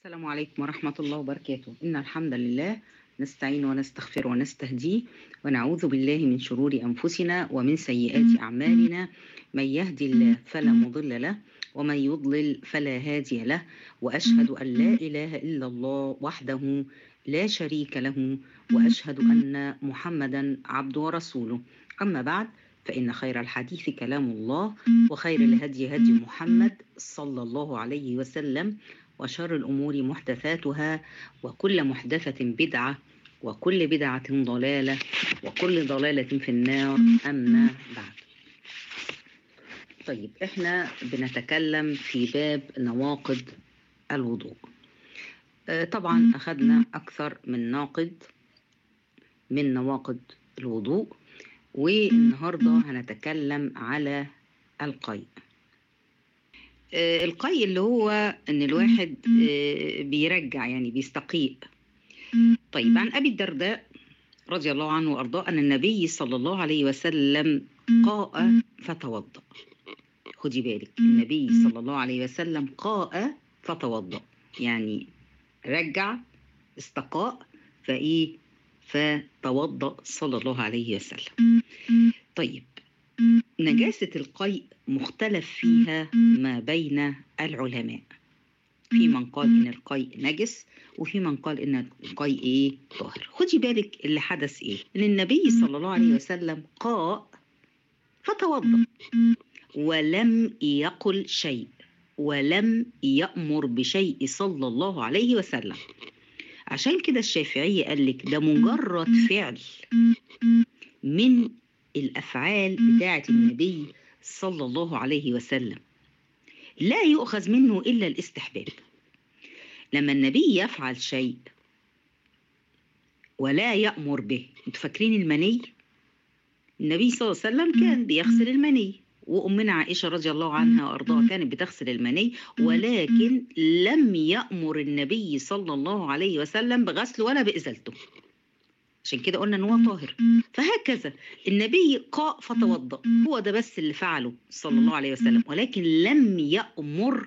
السلام عليكم ورحمة الله وبركاته إن الحمد لله نستعين ونستغفر ونستهديه ونعوذ بالله من شرور أنفسنا ومن سيئات أعمالنا من يهدي الله فلا مضل له ومن يضلل فلا هادي له وأشهد أن لا إله إلا الله وحده لا شريك له وأشهد أن محمدا عبده ورسوله أما بعد فإن خير الحديث كلام الله وخير الهدي هدي محمد صلى الله عليه وسلم وشر الأمور محدثاتها وكل محدثة بدعة وكل بدعة ضلالة وكل ضلالة في النار أما بعد طيب احنا بنتكلم في باب نواقض الوضوء آه، طبعا أخذنا أكثر من ناقض من نواقض الوضوء والنهاردة هنتكلم على القيء آه، القيء اللي هو ان الواحد آه، بيرجع يعني بيستقيء طيب عن ابي الدرداء رضي الله عنه وارضاه ان النبي صلى الله عليه وسلم قاء فتوضا خدي بالك النبي صلى الله عليه وسلم قاء فتوضا يعني رجع استقاء فايه فتوضا صلى الله عليه وسلم طيب نجاسة القيء مختلف فيها ما بين العلماء في من قال إن القيء نجس وفي من قال إن القيء إيه طاهر خدي بالك اللي حدث إيه إن النبي صلى الله عليه وسلم قاء فتوضأ ولم يقل شيء ولم يأمر بشيء صلى الله عليه وسلم عشان كده الشافعية قال لك ده مجرد فعل من الافعال بتاعه النبي صلى الله عليه وسلم لا يؤخذ منه الا الاستحباب لما النبي يفعل شيء ولا يامر به انتوا فاكرين المني النبي صلى الله عليه وسلم كان بيغسل المني وامنا عائشه رضي الله عنها وارضاها كانت بتغسل المني ولكن لم يامر النبي صلى الله عليه وسلم بغسله ولا بازالته عشان كده قلنا ان هو طاهر فهكذا النبي قاء فتوضا هو ده بس اللي فعله صلى الله عليه وسلم ولكن لم يأمر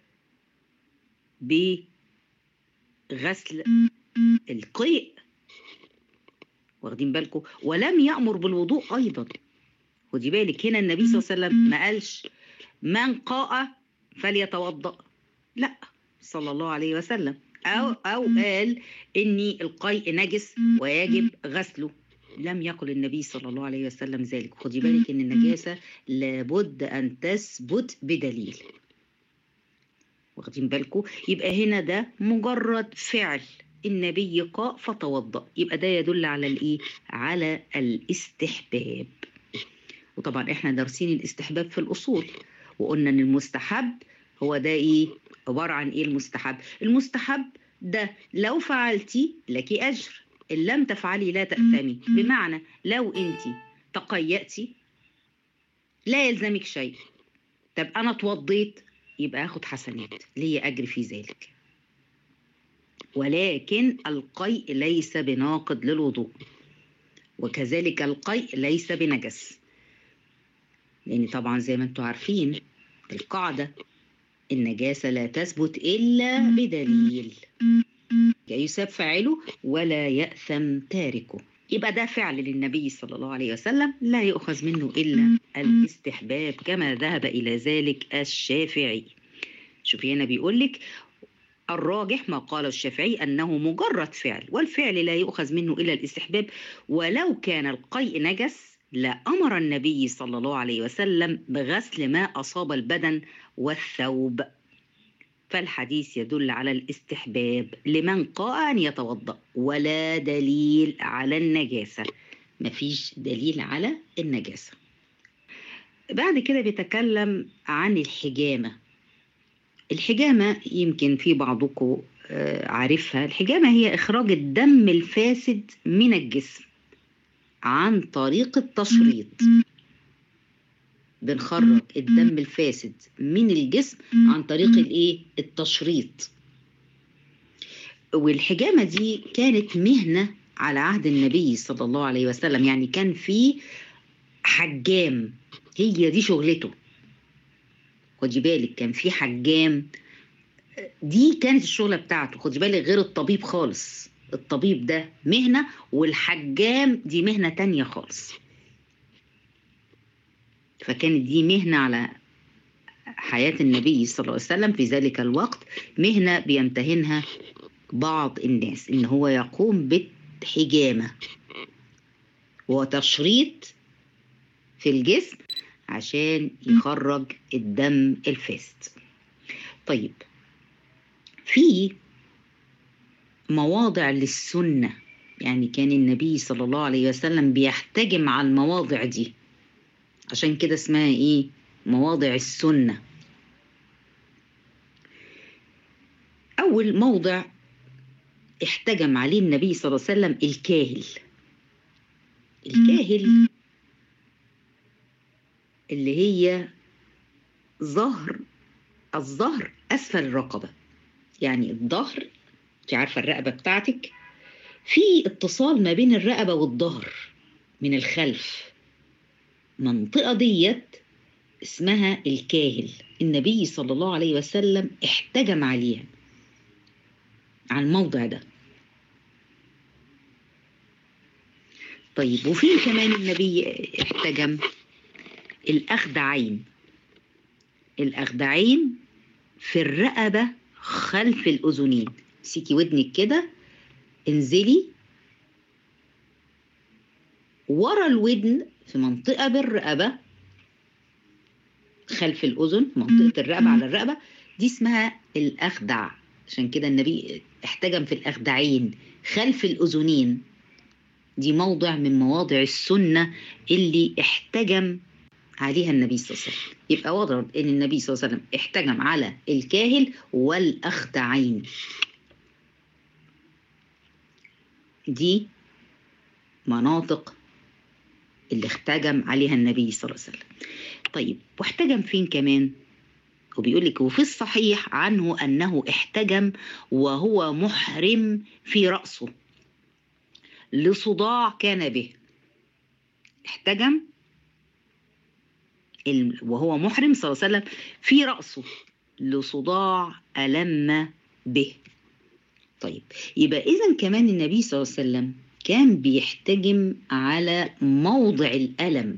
بغسل القيء واخدين بالكم ولم يأمر بالوضوء ايضا خدي بالك هنا النبي صلى الله عليه وسلم ما قالش من قاء فليتوضا لا صلى الله عليه وسلم أو أو قال إني القيء نجس ويجب غسله لم يقل النبي صلى الله عليه وسلم ذلك خدي بالك إن النجاسة لابد أن تثبت بدليل واخدين بالكم يبقى هنا ده مجرد فعل النبي قاء فتوضأ يبقى ده يدل على الإيه على الاستحباب وطبعا احنا دارسين الاستحباب في الأصول وقلنا إن المستحب هو ده إيه عبارة عن إيه المستحب؟ المستحب ده لو فعلتي لك أجر إن لم تفعلي لا تأثمي بمعنى لو أنت تقيأتي لا يلزمك شيء طب أنا اتوضيت يبقى أخد حسنات ليه أجر في ذلك ولكن القيء ليس بناقض للوضوء وكذلك القيء ليس بنجس لأن طبعا زي ما انتم عارفين القاعدة النجاسة لا تثبت إلا بدليل يساب فاعله ولا يأثم تاركه يبقى ده فعل للنبي صلى الله عليه وسلم لا يؤخذ منه إلا الاستحباب كما ذهب إلى ذلك الشافعي شوفي هنا بيقول لك الراجح ما قاله الشافعي أنه مجرد فعل والفعل لا يؤخذ منه إلا الاستحباب ولو كان القيء نجس لأمر النبي صلى الله عليه وسلم بغسل ما أصاب البدن والثوب فالحديث يدل على الاستحباب لمن قاء أن يتوضأ ولا دليل على النجاسة مفيش دليل على النجاسة بعد كده بيتكلم عن الحجامة الحجامة يمكن في بعضكم عارفها الحجامة هي إخراج الدم الفاسد من الجسم عن طريق التشريط بنخرج الدم الفاسد من الجسم عن طريق الايه التشريط والحجامه دي كانت مهنه على عهد النبي صلى الله عليه وسلم يعني كان في حجام هي دي شغلته خدي بالك كان في حجام دي كانت الشغلة بتاعته خدي بالك غير الطبيب خالص الطبيب ده مهنة والحجام دي مهنة تانية خالص فكانت دي مهنة على حياة النبي صلى الله عليه وسلم في ذلك الوقت مهنة بيمتهنها بعض الناس إن هو يقوم بالحجامة وتشريط في الجسم عشان يخرج الدم الفاسد طيب في مواضع للسنة يعني كان النبي صلى الله عليه وسلم بيحتجم على المواضع دي عشان كده اسمها ايه مواضع السنة أول موضع احتجم عليه النبي صلى الله عليه وسلم الكاهل الكاهل اللي هي ظهر الظهر أسفل الرقبة يعني الظهر انت عارفة الرقبة بتاعتك في اتصال ما بين الرقبة والظهر من الخلف منطقة ديت اسمها الكاهل النبي صلى الله عليه وسلم احتجم عليها على الموضع ده طيب وفين كمان النبي احتجم الأخدعين الأخدعين في الرقبة خلف الأذنين سيكي ودنك كده انزلي ورا الودن في منطقة بالرقبة خلف الأذن منطقة الرقبة على الرقبة دي اسمها الأخدع عشان كده النبي احتجم في الأخدعين خلف الأذنين دي موضع من مواضع السنة اللي احتجم عليها النبي صلى الله عليه وسلم يبقى واضح ان النبي صلى الله عليه وسلم احتجم على الكاهل والأخدعين دي مناطق اللي احتجم عليها النبي صلى الله عليه وسلم طيب واحتجم فين كمان وبيقول لك وفي الصحيح عنه أنه احتجم وهو محرم في رأسه لصداع كان به احتجم وهو محرم صلى الله عليه وسلم في رأسه لصداع ألم به طيب يبقى إذا كمان النبي صلى الله عليه وسلم كان بيحتجم على موضع الألم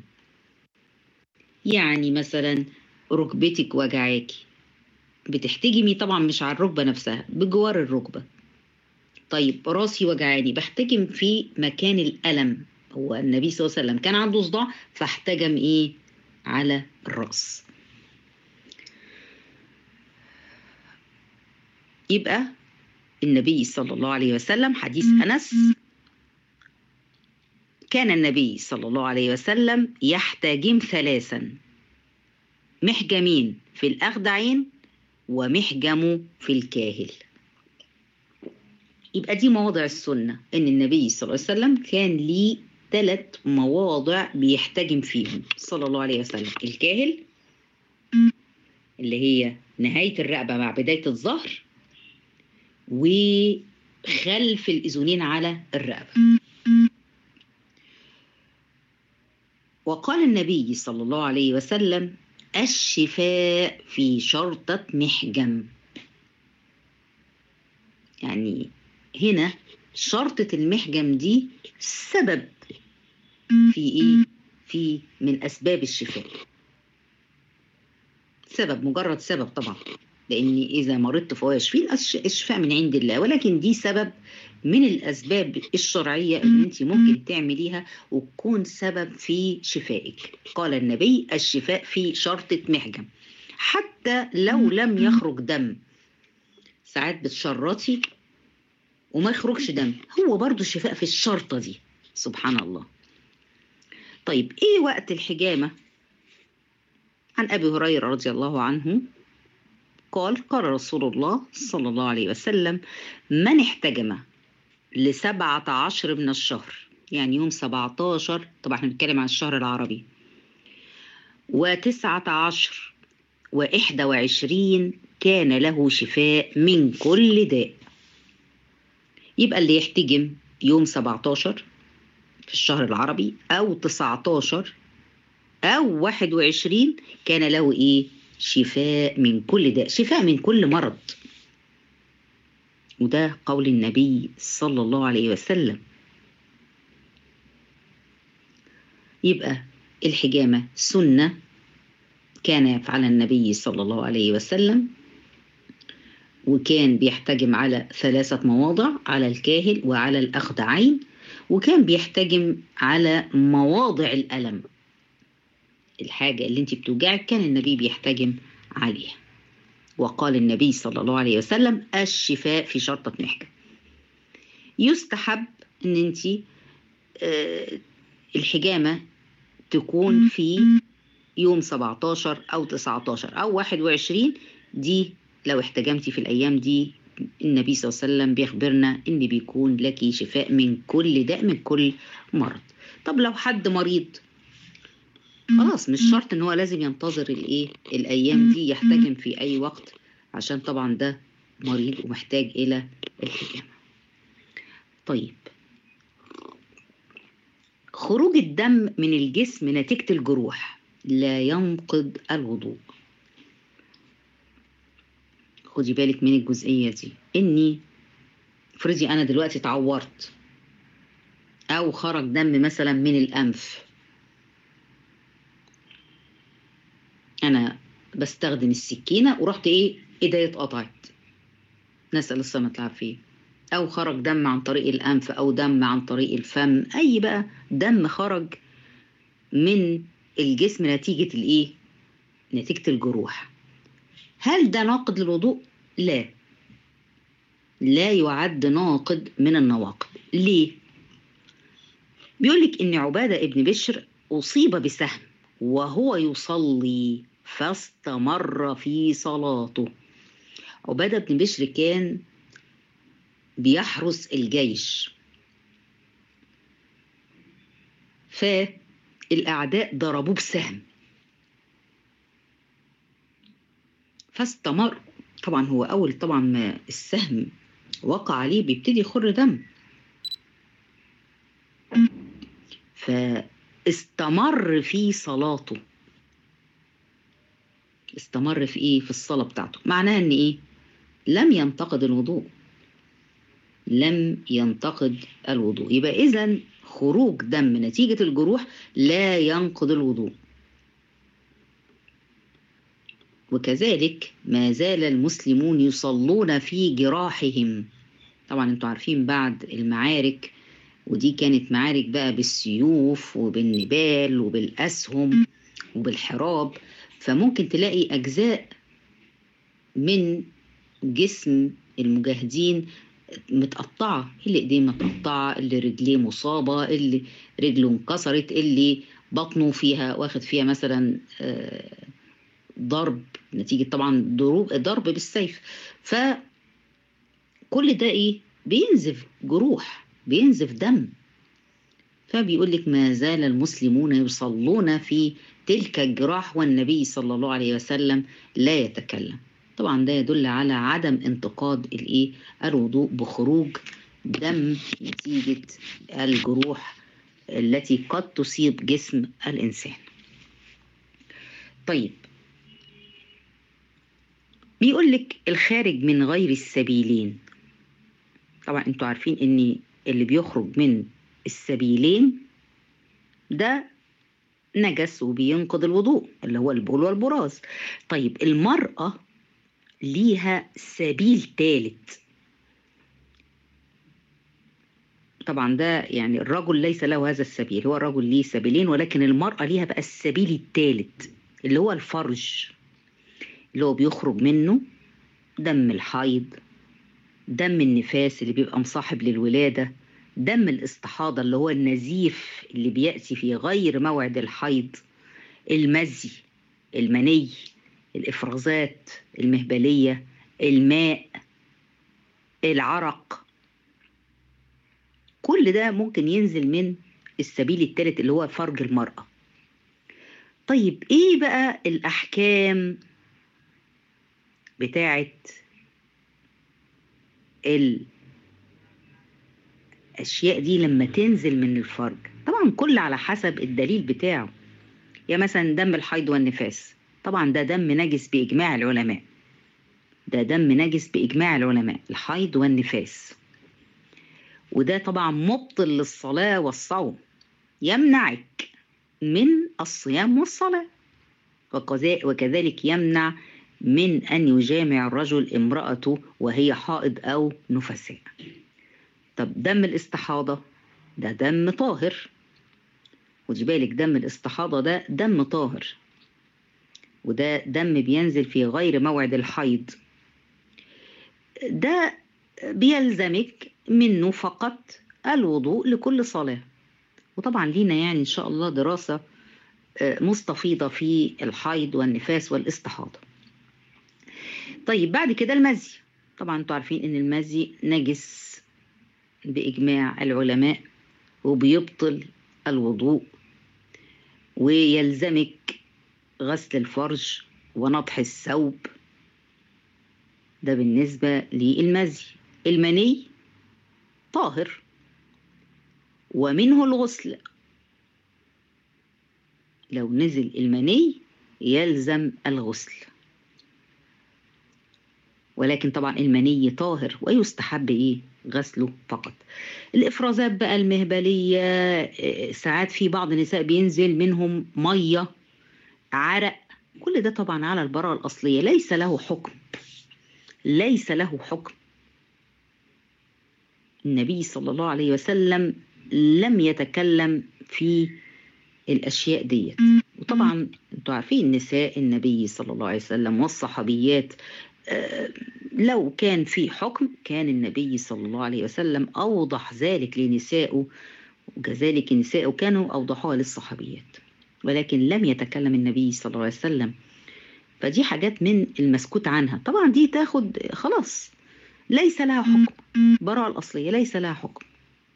يعني مثلا ركبتك وجعاكي بتحتجمي طبعا مش على الركبة نفسها بجوار الركبة طيب راسي وجعاني بحتجم في مكان الألم هو النبي صلى الله عليه وسلم كان عنده صداع فاحتجم ايه على الرأس يبقى النبي صلى الله عليه وسلم حديث أنس كان النبي صلى الله عليه وسلم يحتجم ثلاثا محجمين في الأخدعين ومحجم في الكاهل يبقى دي مواضع السنة إن النبي صلى الله عليه وسلم كان ليه ثلاث مواضع بيحتجم فيهم صلى الله عليه وسلم الكاهل اللي هي نهاية الرقبة مع بداية الظهر وخلف الأذنين على الرقبة وقال النبي صلى الله عليه وسلم الشفاء في شرطة محجم يعني هنا شرطة المحجم دي سبب في ايه في من اسباب الشفاء سبب مجرد سبب طبعا لان اذا مرضت فهو يشفي الشفاء من عند الله ولكن دي سبب من الاسباب الشرعيه اللي انت ممكن تعمليها وتكون سبب في شفائك قال النبي الشفاء في شرطه محجم حتى لو لم يخرج دم ساعات بتشرطي وما يخرجش دم هو برضو الشفاء في الشرطه دي سبحان الله طيب ايه وقت الحجامه عن ابي هريره رضي الله عنه قال قال رسول الله صلى الله عليه وسلم من احتجم لسبعة عشر من الشهر يعني يوم سبعة عشر طبعا احنا بنتكلم عن الشهر العربي وتسعة عشر وإحدى وعشرين كان له شفاء من كل داء يبقى اللي يحتجم يوم 17 في الشهر العربي أو 19 أو 21 كان له إيه شفاء من كل داء شفاء من كل مرض وده قول النبي صلى الله عليه وسلم يبقى الحجامة سنة كان يفعلها النبي صلى الله عليه وسلم وكان بيحتجم على ثلاثة مواضع على الكاهل وعلى الأخدعين وكان بيحتجم على مواضع الألم الحاجة اللي انت بتوجعك كان النبي بيحتجم عليها وقال النبي صلى الله عليه وسلم الشفاء في شرطة محكم يستحب ان انت آه الحجامة تكون في يوم 17 أو 19 أو 21 دي لو احتجمتي في الأيام دي النبي صلى الله عليه وسلم بيخبرنا إن بيكون لك شفاء من كل داء من كل مرض طب لو حد مريض خلاص مش شرط ان هو لازم ينتظر الايه الايام دي يحتجم في اي وقت عشان طبعا ده مريض ومحتاج الى الحجامه طيب خروج الدم من الجسم نتيجة الجروح لا ينقض الوضوء خدي بالك من الجزئية دي إني افرضي أنا دلوقتي اتعورت أو خرج دم مثلا من الأنف أنا بستخدم السكينة ورحت إيه إيديا اتقطعت نسأل السلامة العافية أو خرج دم عن طريق الأنف أو دم عن طريق الفم أي بقى دم خرج من الجسم نتيجة الإيه؟ نتيجة الجروح هل ده ناقض للوضوء؟ لا لا يعد ناقض من النواقض ليه؟ بيقولك إن عبادة ابن بشر أصيب بسهم وهو يصلي فاستمر في صلاته عبادة بن بشر كان بيحرس الجيش فالأعداء ضربوه بسهم فاستمر طبعا هو أول طبعا ما السهم وقع عليه بيبتدي يخر دم فاستمر في صلاته استمر في ايه في الصلاة بتاعته معناها ان ايه لم ينتقد الوضوء لم ينتقد الوضوء يبقى إذا خروج دم نتيجة الجروح لا ينقض الوضوء وكذلك ما زال المسلمون يصلون في جراحهم طبعا انتوا عارفين بعد المعارك ودي كانت معارك بقى بالسيوف وبالنبال وبالأسهم وبالحراب فممكن تلاقي أجزاء من جسم المجاهدين متقطعة اللي ايديه متقطعة اللي رجليه مصابة اللي رجله انكسرت اللي بطنه فيها واخد فيها مثلا ضرب نتيجة طبعا ضروب ضرب بالسيف فكل ده ايه بينزف جروح بينزف دم فبيقول لك ما زال المسلمون يصلون في تلك الجراح والنبي صلى الله عليه وسلم لا يتكلم طبعا ده يدل على عدم انتقاد الايه الوضوء بخروج دم نتيجة الجروح التي قد تصيب جسم الإنسان طيب بيقول لك الخارج من غير السبيلين طبعا انتوا عارفين ان اللي بيخرج من السبيلين ده نجس وبينقض الوضوء اللي هو البول والبراز طيب المرأة ليها سبيل ثالث طبعا ده يعني الرجل ليس له هذا السبيل هو الرجل ليه سبيلين ولكن المرأة ليها بقى السبيل الثالث اللي هو الفرج اللي هو بيخرج منه دم الحيض دم النفاس اللي بيبقى مصاحب للولادة دم الاستحاضة اللي هو النزيف اللي بيأتي في غير موعد الحيض المزي المني الإفرازات المهبلية الماء العرق كل ده ممكن ينزل من السبيل الثالث اللي هو فرج المرأة طيب ايه بقى الأحكام بتاعت الأشياء دي لما تنزل من الفرج طبعا كل على حسب الدليل بتاعه يا مثلا دم الحيض والنفاس طبعا ده دم نجس بإجماع العلماء ده دم نجس بإجماع العلماء الحيض والنفاس وده طبعا مبطل للصلاة والصوم يمنعك من الصيام والصلاة وكذلك يمنع من أن يجامع الرجل امرأته وهي حائض أو نفساء طب دم الاستحاضة ده دم طاهر خدي بالك دم الاستحاضة ده دم طاهر وده دم بينزل في غير موعد الحيض ده بيلزمك منه فقط الوضوء لكل صلاة وطبعا لينا يعني إن شاء الله دراسة مستفيضة في الحيض والنفاس والاستحاضة طيب بعد كده المزي طبعا انتوا عارفين ان المزي نجس بإجماع العلماء وبيبطل الوضوء ويلزمك غسل الفرج ونطح الثوب ده بالنسبة للمزي المني طاهر ومنه الغسل لو نزل المني يلزم الغسل ولكن طبعا المني طاهر ويستحب ايه غسله فقط الافرازات بقى المهبليه ساعات في بعض النساء بينزل منهم ميه عرق كل ده طبعا على البراءه الاصليه ليس له حكم ليس له حكم النبي صلى الله عليه وسلم لم يتكلم في الاشياء ديت وطبعا انتوا عارفين نساء النبي صلى الله عليه وسلم والصحابيات لو كان في حكم كان النبي صلى الله عليه وسلم أوضح ذلك لنسائه وكذلك نسائه كانوا أوضحوها للصحابيات ولكن لم يتكلم النبي صلى الله عليه وسلم فدي حاجات من المسكوت عنها طبعا دي تاخد خلاص ليس لها حكم براءة الأصلية ليس لها حكم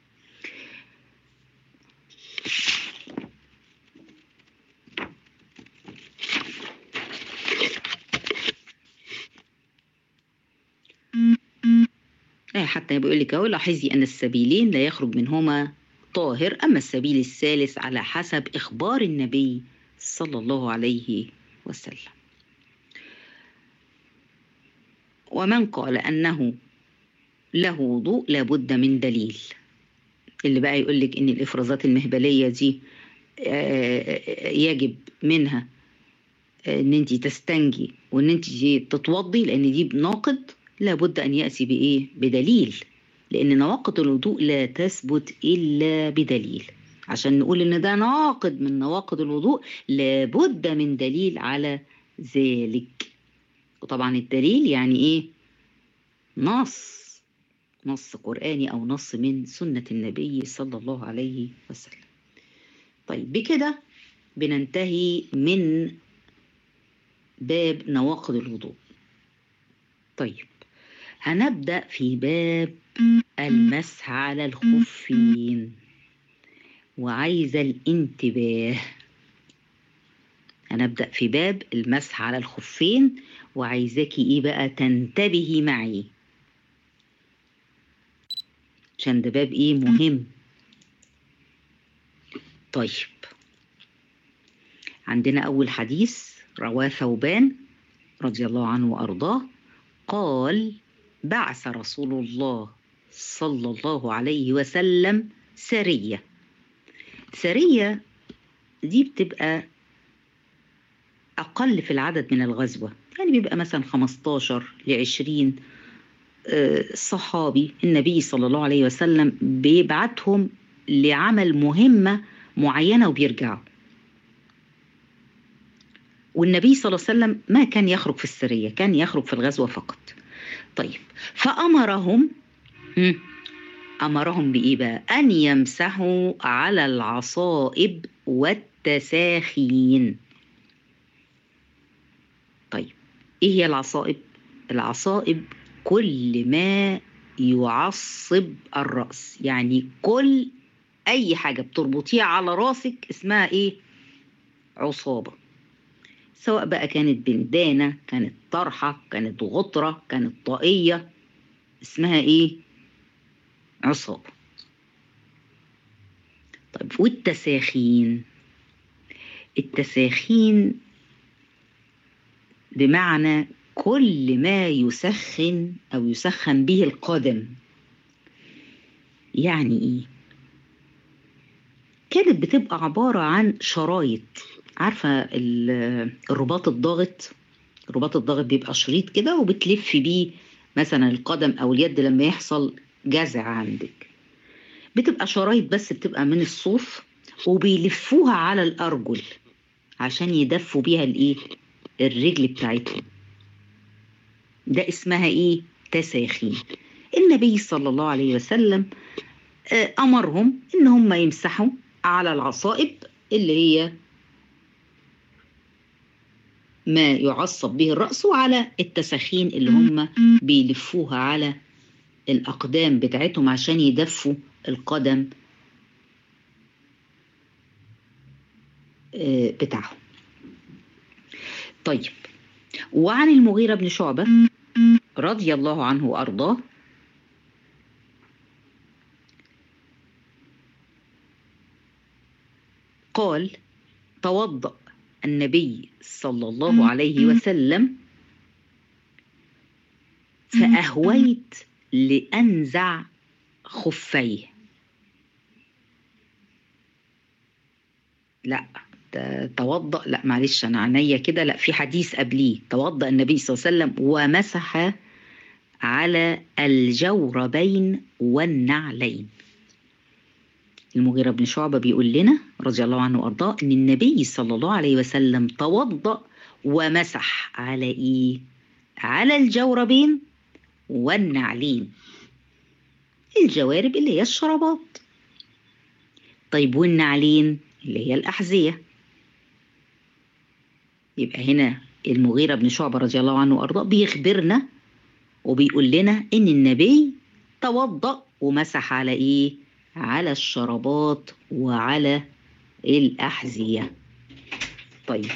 حتى بيقول لك اهو لاحظي ان السبيلين لا يخرج منهما طاهر اما السبيل الثالث على حسب اخبار النبي صلى الله عليه وسلم ومن قال انه له وضوء لابد من دليل اللي بقى يقول لك ان الافرازات المهبليه دي يجب منها ان انت تستنجي وان انت تتوضي لان دي ناقض لابد أن يأتي بإيه؟ بدليل لأن نواقض الوضوء لا تثبت إلا بدليل عشان نقول إن ده ناقض من نواقض الوضوء لابد من دليل على ذلك وطبعا الدليل يعني إيه؟ نص نص قرآني أو نص من سنة النبي صلى الله عليه وسلم طيب بكده بننتهي من باب نواقض الوضوء طيب هنبدأ في باب المسح على الخفين وعايزة الانتباه هنبدأ في باب المسح على الخفين وعايزاكي ايه بقى تنتبهي معي عشان ده باب ايه مهم طيب عندنا أول حديث رواه ثوبان رضي الله عنه وأرضاه قال بعث رسول الله صلى الله عليه وسلم سرية سرية دي بتبقى أقل في العدد من الغزوة يعني بيبقى مثلا 15 ل 20 صحابي النبي صلى الله عليه وسلم بيبعتهم لعمل مهمة معينة وبيرجعوا والنبي صلى الله عليه وسلم ما كان يخرج في السرية كان يخرج في الغزوة فقط طيب فأمرهم أمرهم بإيه بقى أن يمسحوا على العصائب والتساخين طيب إيه هي العصائب العصائب كل ما يعصب الرأس يعني كل أي حاجة بتربطيها على راسك اسمها إيه عصابة سواء بقى كانت بندانة كانت طرحة كانت غطرة كانت طاقية اسمها ايه عصابة طيب والتساخين التساخين بمعنى كل ما يسخن أو يسخن به القدم يعني إيه؟ كانت بتبقى عبارة عن شرايط عارفة ال- الرباط الضاغط الرباط الضاغط بيبقى شريط كده وبتلف بيه مثلا القدم أو اليد لما يحصل جزع عندك بتبقى شرايط بس بتبقى من الصوف وبيلفوها على الأرجل عشان يدفوا بيها الإيه الرجل بتاعتهم ده اسمها إيه تساخين النبي صلى الله عليه وسلم آه، أمرهم إن هم يمسحوا على العصائب اللي هي ما يعصب به الرأس وعلى التساخين اللي هم بيلفوها على الأقدام بتاعتهم عشان يدفوا القدم آه، بتاعهم طيب وعن المغيرة بن شعبة رضي الله عنه وأرضاه قال توضأ النبي صلى الله عليه وسلم فأهويت لأنزع خفيه لا ده توضأ لا معلش أنا عينيا كده لا في حديث قبليه توضأ النبي صلى الله عليه وسلم ومسح على الجوربين والنعلين المغيرة بن شعبة بيقول لنا رضي الله عنه وأرضاه إن النبي صلى الله عليه وسلم توضأ ومسح على إيه؟ على الجوربين والنعلين الجوارب اللي هي الشرابات طيب والنعلين اللي هي الأحذية يبقى هنا المغيرة بن شعبة رضي الله عنه وأرضاه بيخبرنا وبيقول لنا إن النبي توضأ ومسح على إيه؟ على الشرابات وعلى الأحذية طيب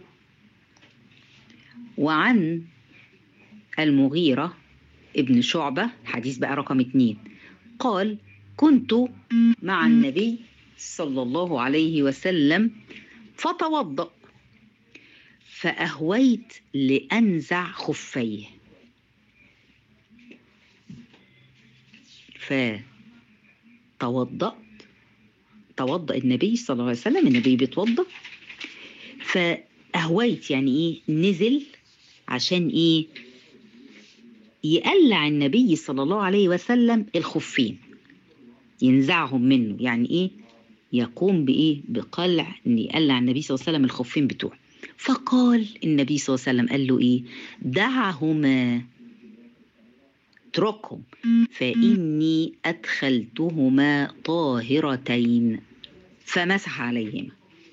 وعن المغيرة ابن شعبة حديث بقى رقم اتنين قال كنت مع النبي صلى الله عليه وسلم فتوضأ فأهويت لأنزع خفيه فتوضأت توضأ النبي صلى الله عليه وسلم النبي بيتوضأ فأهويت يعني إيه نزل عشان إيه يقلع النبي صلى الله عليه وسلم الخفين ينزعهم منه يعني إيه يقوم بإيه بقلع إن يقلع النبي صلى الله عليه وسلم الخفين بتوعه فقال النبي صلى الله عليه وسلم قال له إيه دعهما اتركهم فإني أدخلتهما طاهرتين فمسح عليهما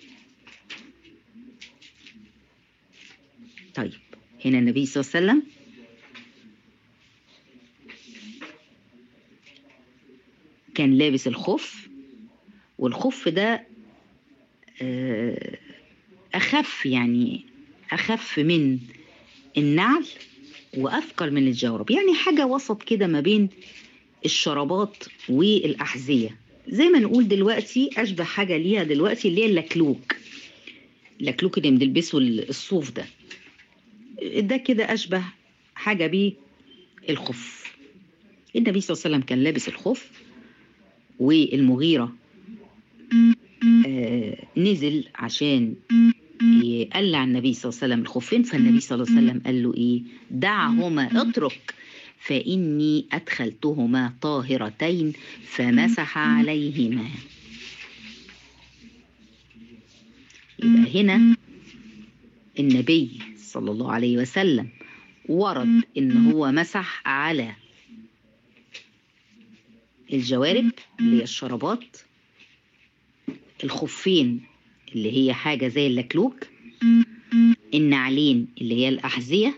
طيب هنا النبي صلى الله عليه وسلم كان لابس الخف والخف ده آه، أخف يعني أخف من النعل وأثقل من الجورب يعني حاجة وسط كده ما بين الشرابات والأحذية زي ما نقول دلوقتي أشبه حاجة ليها دلوقتي اللي هي اللكلوك اللكلوك اللي بنلبسه الصوف ده ده كده أشبه حاجة بيه الخف النبي صلى الله عليه وسلم كان لابس الخف والمغيرة آه نزل عشان يقلع النبي صلى الله عليه وسلم الخفين فالنبي صلى الله عليه وسلم قال له ايه دعهما اترك فاني ادخلتهما طاهرتين فمسح عليهما يبقى هنا النبي صلى الله عليه وسلم ورد ان هو مسح على الجوارب اللي هي الشرابات الخفين اللي هي حاجة زي اللكلوك النعلين اللي هي الأحذية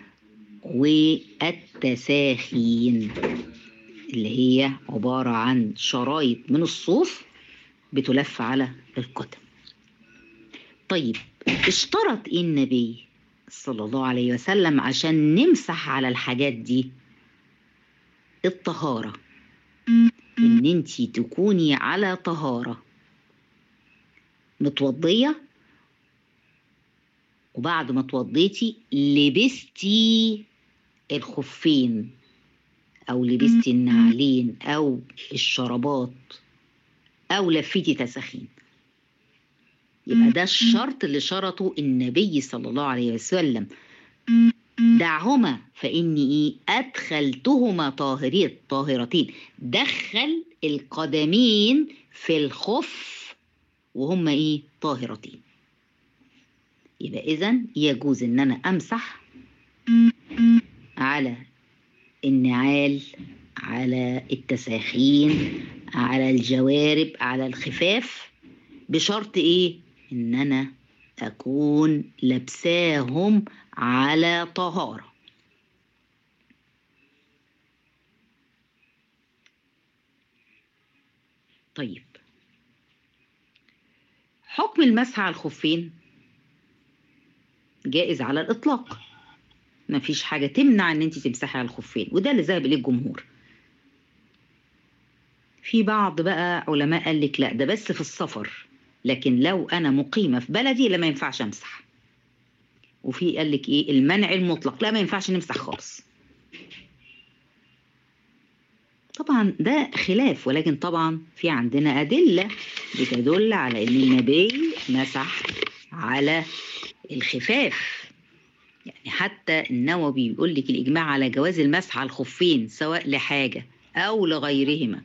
والتساخين اللي هي عبارة عن شرايط من الصوف بتلف على القدم طيب اشترط ايه النبي صلى الله عليه وسلم عشان نمسح على الحاجات دي الطهارة ان انتي تكوني على طهارة متوضية وبعد ما اتوضيتي لبستي الخفين او لبستي النعلين او الشرابات او لفيتي تساخين يبقى ده الشرط اللي شرطه النبي صلى الله عليه وسلم دعهما فإني إيه أدخلتهما طاهرين طاهرتين دخل القدمين في الخف وهما إيه طاهرتين يبقى إذا يجوز إن أنا أمسح على النعال على التساخين على الجوارب على الخفاف بشرط إيه إن أنا أكون لابساهم على طهارة طيب حكم المسح على الخفين جائز على الإطلاق مفيش حاجة تمنع إن أنت تمسحي على الخفين وده اللي ذهب إليه الجمهور في بعض بقى علماء قال لك لا ده بس في السفر لكن لو أنا مقيمة في بلدي لا ما ينفعش أمسح وفي قال لك ايه المنع المطلق لا ما ينفعش نمسح خالص طبعا ده خلاف ولكن طبعا في عندنا أدلة بتدل على إن النبي مسح على الخفاف يعني حتى النووي بيقول لك الإجماع على جواز المسح على الخفين سواء لحاجة أو لغيرهما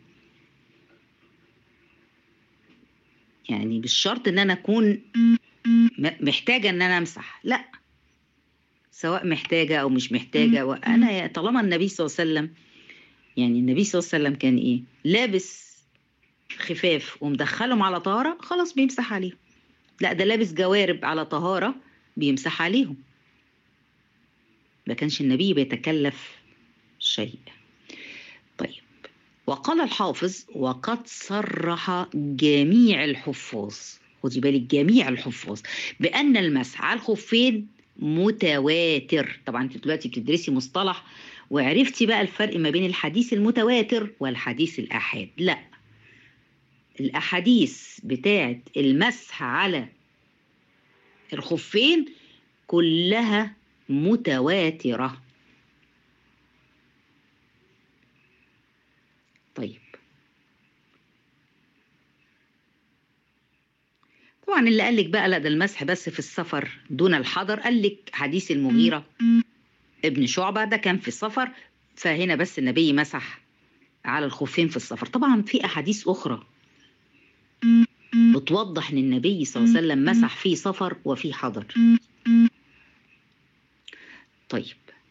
يعني بالشرط إن أنا أكون محتاجة إن أنا أمسح لأ سواء محتاجة أو مش محتاجة وأنا طالما النبي صلى الله عليه وسلم يعني النبي صلى الله عليه وسلم كان إيه لابس خفاف ومدخلهم على طهارة خلاص بيمسح عليهم لا ده لابس جوارب على طهارة بيمسح عليهم ما كانش النبي بيتكلف شيء طيب وقال الحافظ وقد صرح جميع الحفاظ خدي بالك جميع الحفاظ بأن المسح على الخفين متواتر طبعا انت دلوقتي بتدرسي مصطلح وعرفتي بقى الفرق ما بين الحديث المتواتر والحديث الآحاد لا الأحاديث بتاعت المسح على الخفين كلها متواترة طيب طبعا اللي قال لك بقى لا ده المسح بس في السفر دون الحضر قال لك حديث المغيرة ابن شعبة ده كان في السفر فهنا بس النبي مسح على الخفين في السفر طبعا في أحاديث أخرى بتوضح ان النبي صلى الله عليه وسلم مسح في سفر وفي حضر طيب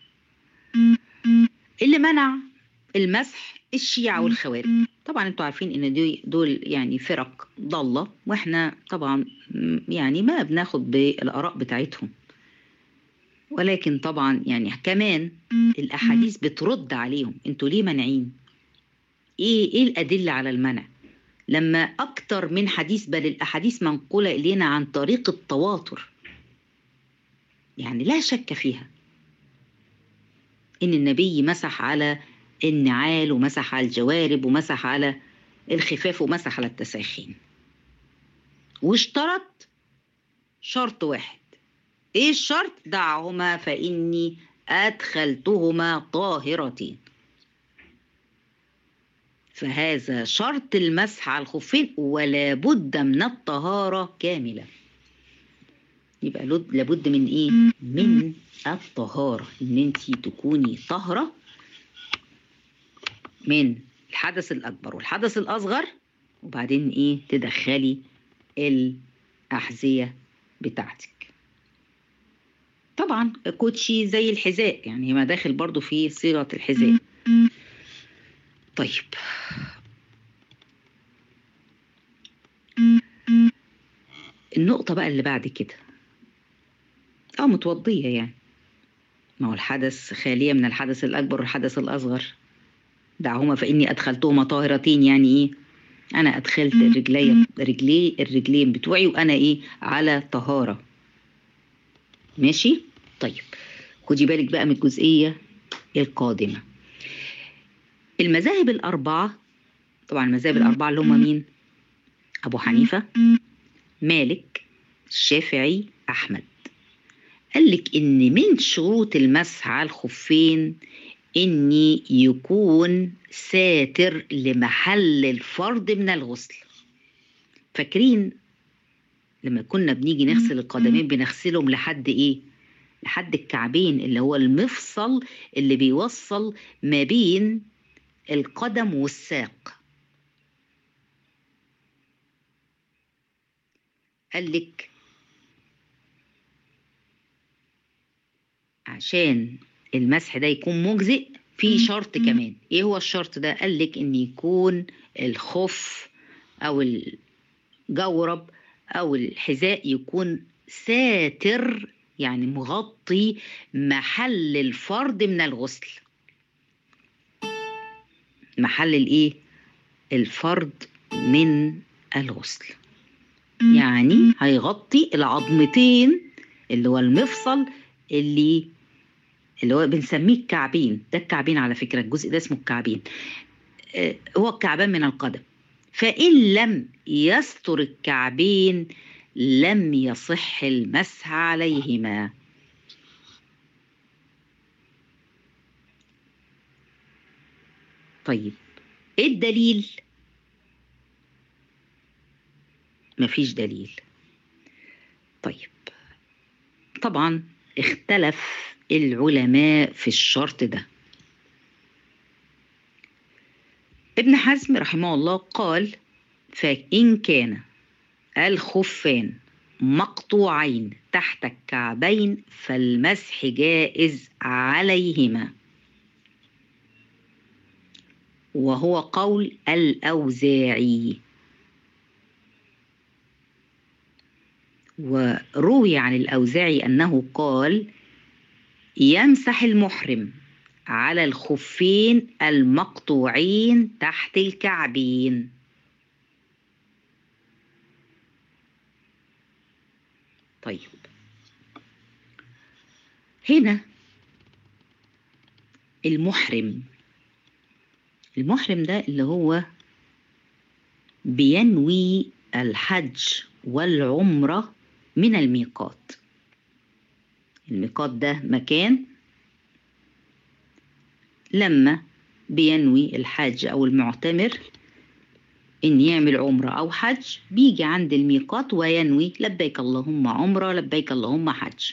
اللي منع المسح الشيعة والخوارج طبعا انتوا عارفين ان دي دول يعني فرق ضالة واحنا طبعا يعني ما بناخد بالاراء بتاعتهم ولكن طبعا يعني كمان الاحاديث بترد عليهم انتوا ليه مانعين ايه ايه الادله على المنع لما اكتر من حديث بل الاحاديث منقوله الينا عن طريق التواتر يعني لا شك فيها ان النبي مسح على النعال ومسح على الجوارب ومسح على الخفاف ومسح على التساخين واشترط شرط واحد ايه الشرط دعهما فاني ادخلتهما طاهرتين فهذا شرط المسح على الخفين ولا بد من الطهارة كاملة يبقى لابد من ايه من الطهارة ان انت تكوني طاهرة من الحدث الأكبر والحدث الأصغر وبعدين إيه تدخلي الأحذية بتاعتك طبعا كوتشي زي الحذاء يعني ما داخل برضو في صيغة الحذاء طيب النقطة بقى اللي بعد كده اه متوضية يعني ما هو الحدث خالية من الحدث الأكبر والحدث الأصغر دعهما فإني أدخلتهما طاهرتين يعني إيه أنا أدخلت الرجلي رجلي الرجلين بتوعي وأنا إيه على طهارة ماشي طيب خدي بالك بقى من الجزئية القادمة المذاهب الأربعة طبعا المذاهب الأربعة اللي هم مين أبو حنيفة مالك الشافعي أحمد قالك إن من شروط المسح على الخفين إن يكون ساتر لمحل الفرض من الغسل فاكرين لما كنا بنيجي نغسل القدمين بنغسلهم لحد إيه؟ لحد الكعبين اللي هو المفصل اللي بيوصل ما بين القدم والساق قال لك عشان المسح ده يكون مجزئ في شرط كمان ايه هو الشرط ده قال لك ان يكون الخف او الجورب او الحذاء يكون ساتر يعني مغطي محل الفرد من الغسل محل الايه الفرد من الغسل يعني هيغطي العظمتين اللي هو المفصل اللي اللي هو بنسميه الكعبين ده الكعبين على فكرة الجزء ده اسمه الكعبين آه، هو الكعبان من القدم فإن لم يستر الكعبين لم يصح المسح عليهما طيب ايه الدليل مفيش دليل طيب طبعا اختلف العلماء في الشرط ده ابن حزم رحمه الله قال فإن كان الخفان مقطوعين تحت الكعبين فالمسح جائز عليهما وهو قول الأوزاعي وروي عن الأوزاعي أنه قال يمسح المحرم على الخفين المقطوعين تحت الكعبين طيب هنا المحرم المحرم ده اللي هو بينوي الحج والعمرة من الميقات الميقات ده مكان لما بينوي الحاج أو المعتمر إن يعمل عمرة أو حج بيجي عند الميقات وينوي لبيك اللهم عمرة لبيك اللهم حج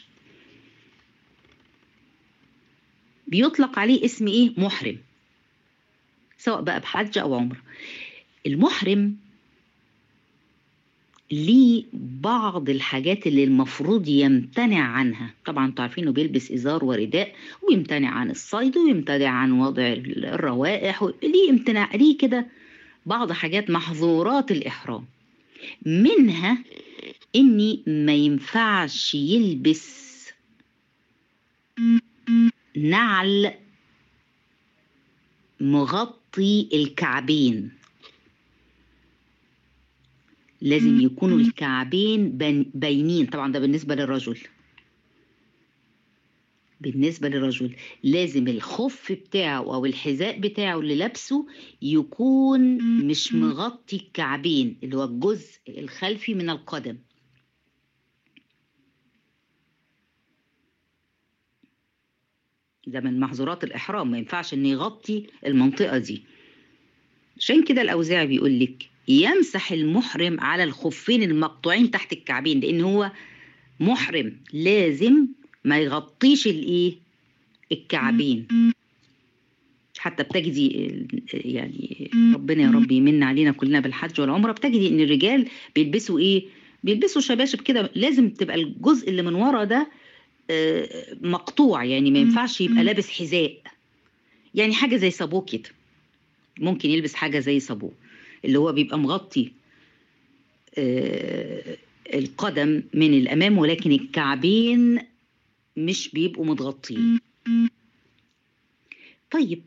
بيطلق عليه اسم إيه؟ محرم سواء بقى بحج أو عمرة المحرم ليه بعض الحاجات اللي المفروض يمتنع عنها طبعا انتوا عارفين انه بيلبس ازار ورداء ويمتنع عن الصيد ويمتنع عن وضع الروائح ليه امتناع ليه كده بعض حاجات محظورات الاحرام منها اني ما ينفعش يلبس نعل مغطي الكعبين لازم يكونوا الكعبين باينين طبعا ده بالنسبة للرجل بالنسبة للرجل لازم الخف بتاعه أو الحذاء بتاعه اللي لابسه يكون مش مغطي الكعبين اللي هو الجزء الخلفي من القدم ده من محظورات الإحرام ما ينفعش إن يغطي المنطقة دي عشان كده الأوزاعي بيقول لك يمسح المحرم على الخفين المقطوعين تحت الكعبين لان هو محرم لازم ما يغطيش الايه الكعبين حتى بتجدي يعني ربنا يا رب يمن علينا كلنا بالحج والعمره بتجدي ان الرجال بيلبسوا ايه بيلبسوا شباشب كده لازم تبقى الجزء اللي من ورا ده مقطوع يعني ما ينفعش يبقى لابس حذاء يعني حاجه زي صابوه كده ممكن يلبس حاجه زي صابوه اللي هو بيبقى مغطي آه القدم من الامام ولكن الكعبين مش بيبقوا متغطين طيب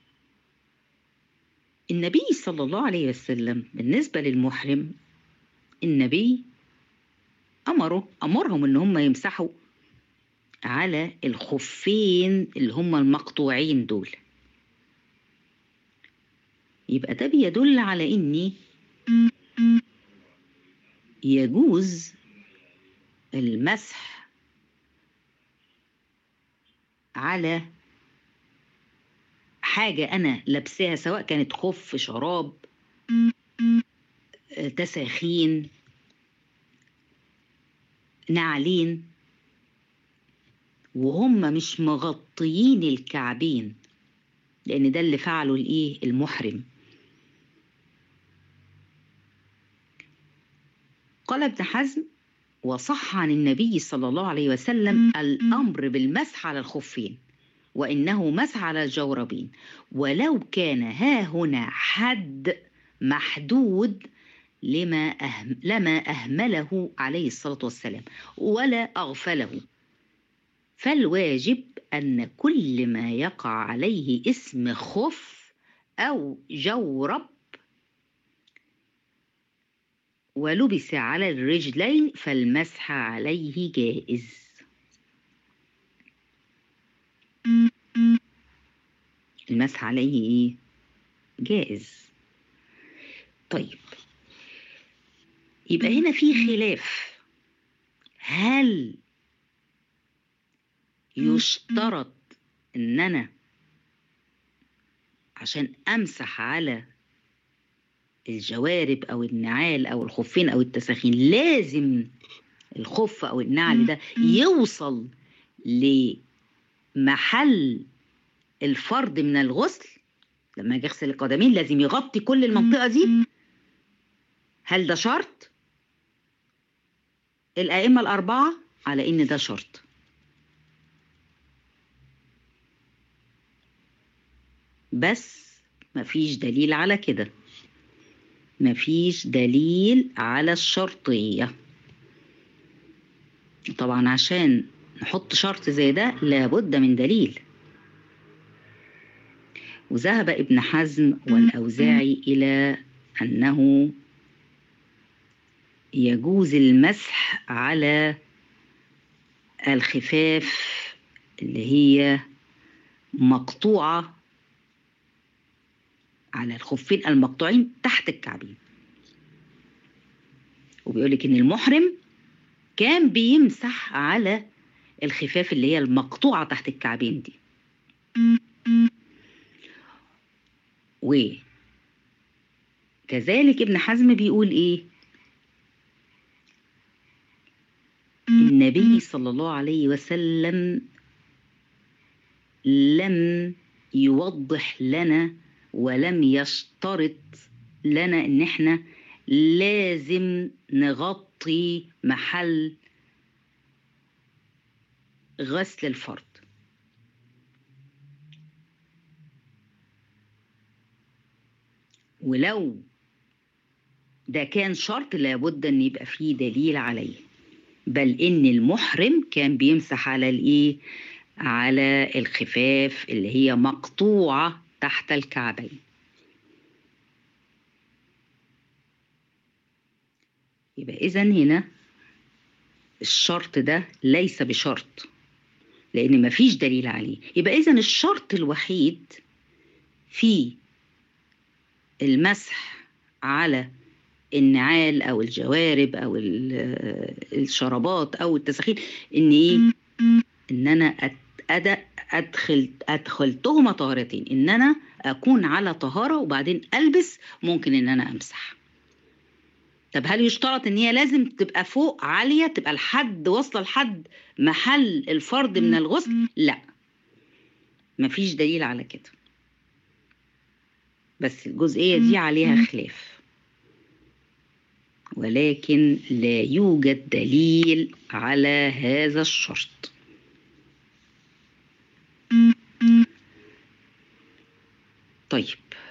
النبي صلى الله عليه وسلم بالنسبة للمحرم النبي أمره أمرهم إن هم يمسحوا على الخفين اللي هم المقطوعين دول يبقى ده بيدل على إني يجوز المسح على حاجة أنا لابساها سواء كانت خف شراب آه، تساخين نعلين وهم مش مغطيين الكعبين لأن ده اللي فعله الإيه المحرم قال ابن حزم وصح عن النبي صلى الله عليه وسلم الأمر بالمسح على الخفين وإنه مسح على الجوربين ولو كان ها هنا حد محدود لما أهم لما أهمله عليه الصلاة والسلام ولا أغفله فالواجب أن كل ما يقع عليه اسم خف أو جورب ولبس على الرجلين فالمسح عليه جائز المسح عليه ايه جائز طيب يبقى هنا في خلاف هل يشترط ان انا عشان امسح على الجوارب او النعال او الخفين او التساخين لازم الخف او النعل ده يوصل لمحل الفرد من الغسل لما اجي اغسل القدمين لازم يغطي كل المنطقه دي هل ده شرط الائمه الاربعه على ان ده شرط بس مفيش دليل على كده مفيش دليل على الشرطية طبعا عشان نحط شرط زي ده لابد من دليل وذهب ابن حزم والأوزاعي إلى أنه يجوز المسح على الخفاف اللي هي مقطوعة على الخفين المقطوعين تحت الكعبين وبيقول لك ان المحرم كان بيمسح على الخفاف اللي هي المقطوعة تحت الكعبين دي وكذلك ابن حزم بيقول ايه النبي صلى الله عليه وسلم لم يوضح لنا ولم يشترط لنا ان احنا لازم نغطي محل غسل الفرد ولو ده كان شرط لابد ان يبقى فيه دليل عليه بل ان المحرم كان بيمسح على الايه على الخفاف اللي هي مقطوعه تحت الكعبين يبقى اذا هنا الشرط ده ليس بشرط لان مفيش دليل عليه يبقى اذا الشرط الوحيد في المسح على النعال او الجوارب او الشرابات او التساخين ان ايه ان انا أدأ ادخل ادخلتهما طهارتين ان انا اكون على طهاره وبعدين البس ممكن ان انا امسح طب هل يشترط ان هي لازم تبقى فوق عاليه تبقى لحد واصله لحد محل الفرد من الغسل لا مفيش دليل على كده بس الجزئيه دي عليها خلاف ولكن لا يوجد دليل على هذا الشرط طيب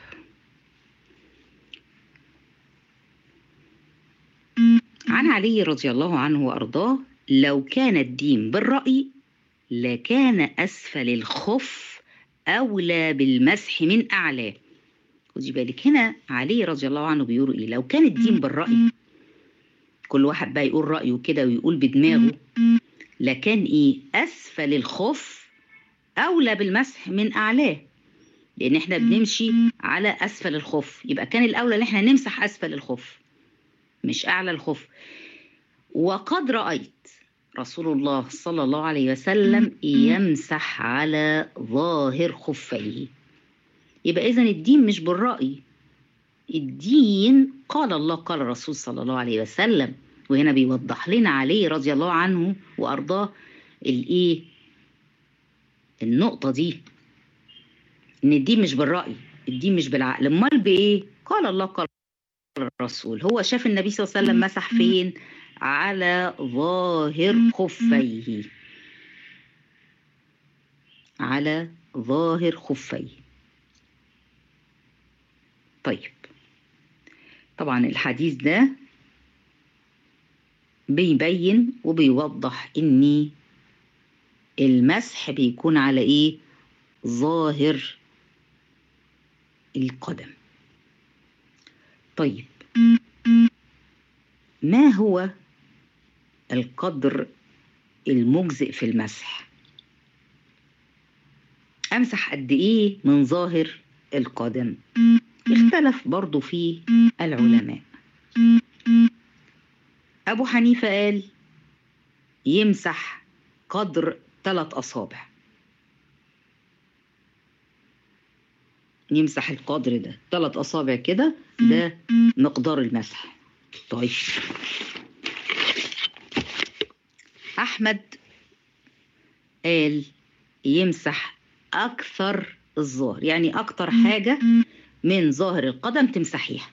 عن علي رضي الله عنه وأرضاه لو كان الدين بالرأي لكان أسفل الخف أولى بالمسح من أعلاه خدي بالك هنا علي رضي الله عنه بيقول إيه لو كان الدين بالرأي كل واحد بقى يقول رأيه كده ويقول بدماغه لكان إيه أسفل الخف أولى بالمسح من أعلاه لأن إحنا بنمشي على أسفل الخف يبقى كان الأولى إن إحنا نمسح أسفل الخف مش أعلى الخف وقد رأيت رسول الله صلى الله عليه وسلم يمسح على ظاهر خفيه يبقى إذا الدين مش بالرأي الدين قال الله قال الرسول صلى الله عليه وسلم وهنا بيوضح لنا عليه رضي الله عنه وأرضاه الإيه النقطة دي إن الدين مش بالرأي الدين مش بالعقل أمال بإيه قال الله قال الرسول هو شاف النبي صلى الله عليه وسلم مسح فين على ظاهر خفيه على ظاهر خفيه طيب طبعا الحديث ده بيبين وبيوضح ان المسح بيكون على ايه ظاهر القدم طيب ما هو القدر المجزئ في المسح امسح قد ايه من ظاهر القدم اختلف برضو فيه العلماء ابو حنيفه قال يمسح قدر ثلاث اصابع يمسح القدر ده ثلاث اصابع كده ده مقدار المسح طيب احمد قال يمسح اكثر الظاهر يعني اكتر حاجه من ظاهر القدم تمسحيها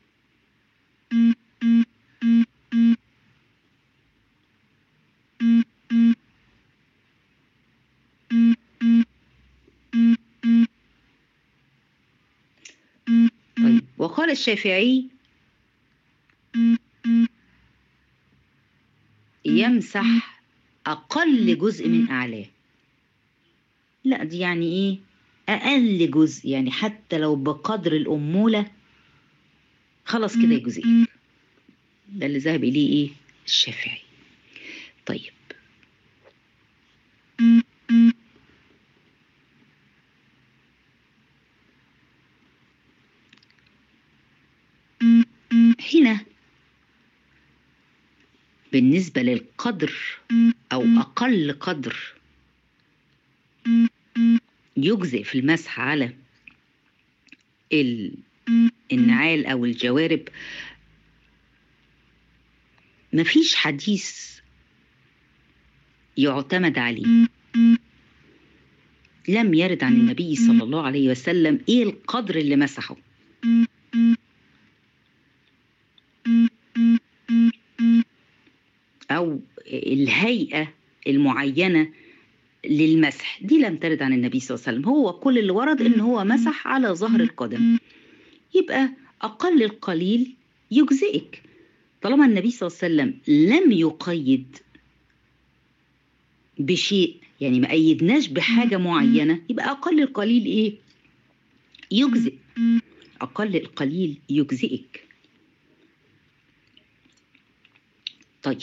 طيب وقال الشافعي يمسح أقل جزء من أعلاه لا دي يعني إيه أقل جزء يعني حتى لو بقدر الأمولة خلاص كده يجزئك ده اللي ذهب إليه إيه الشافعي طيب هنا بالنسبة للقدر أو أقل قدر يجزئ في المسح على النعال أو الجوارب مفيش حديث يعتمد عليه لم يرد عن النبي صلى الله عليه وسلم ايه القدر اللي مسحه او الهيئه المعينه للمسح دي لم ترد عن النبي صلى الله عليه وسلم هو كل اللي ورد ان هو مسح على ظهر القدم يبقى اقل القليل يجزئك طالما النبي صلى الله عليه وسلم لم يقيد بشيء يعني ما أيدناش بحاجة معينة يبقى أقل القليل إيه؟ يجزئ أقل القليل يجزئك طيب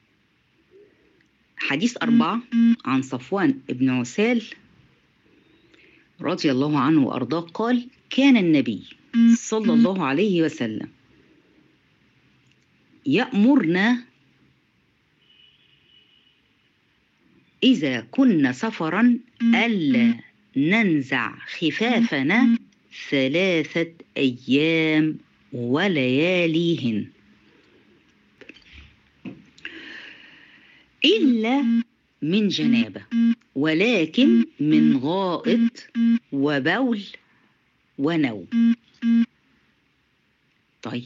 حديث أربعة عن صفوان ابن عسال رضي الله عنه وأرضاه قال كان النبي صلى الله عليه وسلم يأمرنا إذا كنا سفرا ألا ننزع خفافنا ثلاثة أيام ولياليهن إلا من جنابة ولكن من غائط وبول ونوم طيب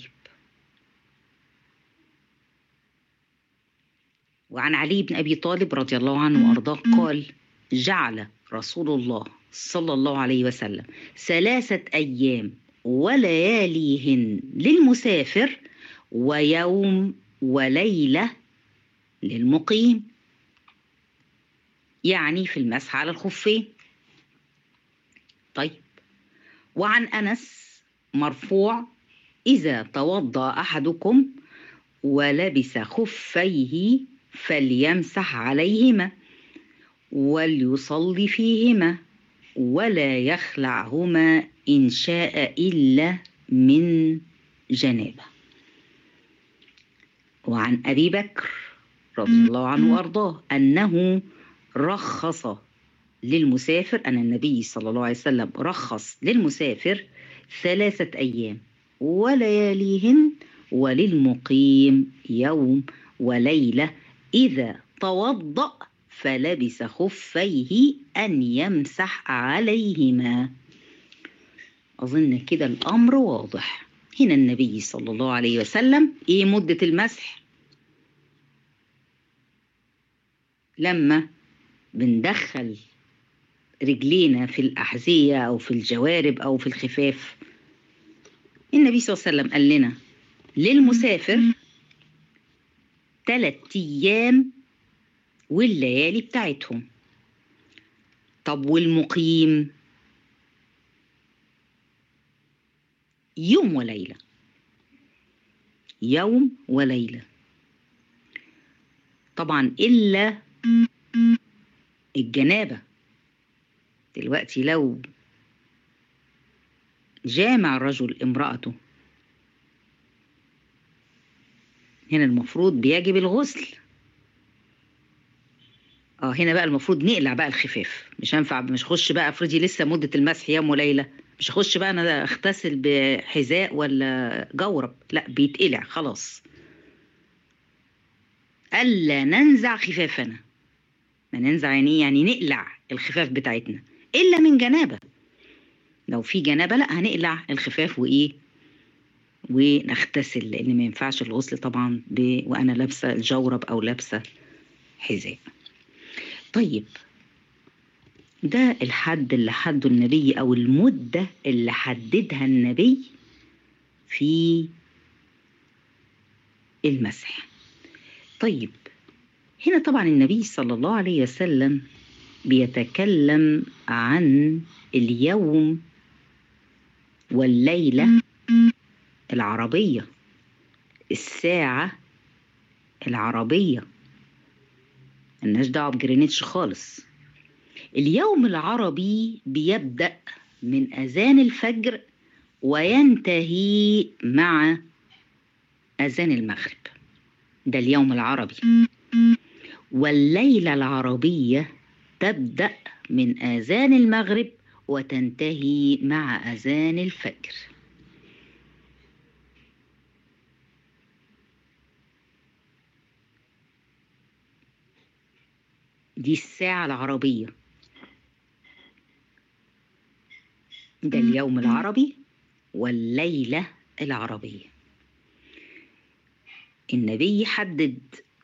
وعن علي بن ابي طالب رضي الله عنه وارضاه قال جعل رسول الله صلى الله عليه وسلم ثلاثه ايام ولياليهن للمسافر ويوم وليله للمقيم يعني في المسح على الخفين طيب وعن انس مرفوع اذا توضا احدكم ولبس خفيه فليمسح عليهما وليصلي فيهما ولا يخلعهما إن شاء إلا من جنابة وعن أبي بكر رضي الله عنه وأرضاه أنه رخص للمسافر أن النبي صلى الله عليه وسلم رخص للمسافر ثلاثة أيام ولياليهن وللمقيم يوم وليلة إذا توضأ فلبس خفيه أن يمسح عليهما أظن كده الأمر واضح هنا النبي صلى الله عليه وسلم إيه مدة المسح لما بندخل رجلينا في الأحذية أو في الجوارب أو في الخفاف النبي صلى الله عليه وسلم قال لنا للمسافر ثلاث أيام والليالي بتاعتهم طب والمقيم يوم وليلة يوم وليلة طبعا إلا الجنابة دلوقتي لو جامع الرجل امرأته هنا المفروض بيجب الغسل اه هنا بقى المفروض نقلع بقى الخفاف مش هينفع مش اخش بقى افرضي لسه مده المسح يوم وليله مش اخش بقى انا اغتسل بحذاء ولا جورب لا بيتقلع خلاص الا ننزع خفافنا ما ننزع يعني يعني نقلع الخفاف بتاعتنا الا من جنابه لو في جنابه لا هنقلع الخفاف وايه ونغتسل لان ما ينفعش الغسل طبعا ب... وانا لابسه الجورب او لابسه حذاء طيب ده الحد اللي حده النبي او المده اللي حددها النبي في المسح طيب هنا طبعا النبي صلى الله عليه وسلم بيتكلم عن اليوم والليله العربيه الساعه العربيه ملناش دعوه بجرينتش خالص اليوم العربي بيبدا من اذان الفجر وينتهي مع اذان المغرب ده اليوم العربي والليله العربيه تبدا من اذان المغرب وتنتهي مع اذان الفجر دي الساعة العربية ده اليوم العربي والليلة العربية النبي حدد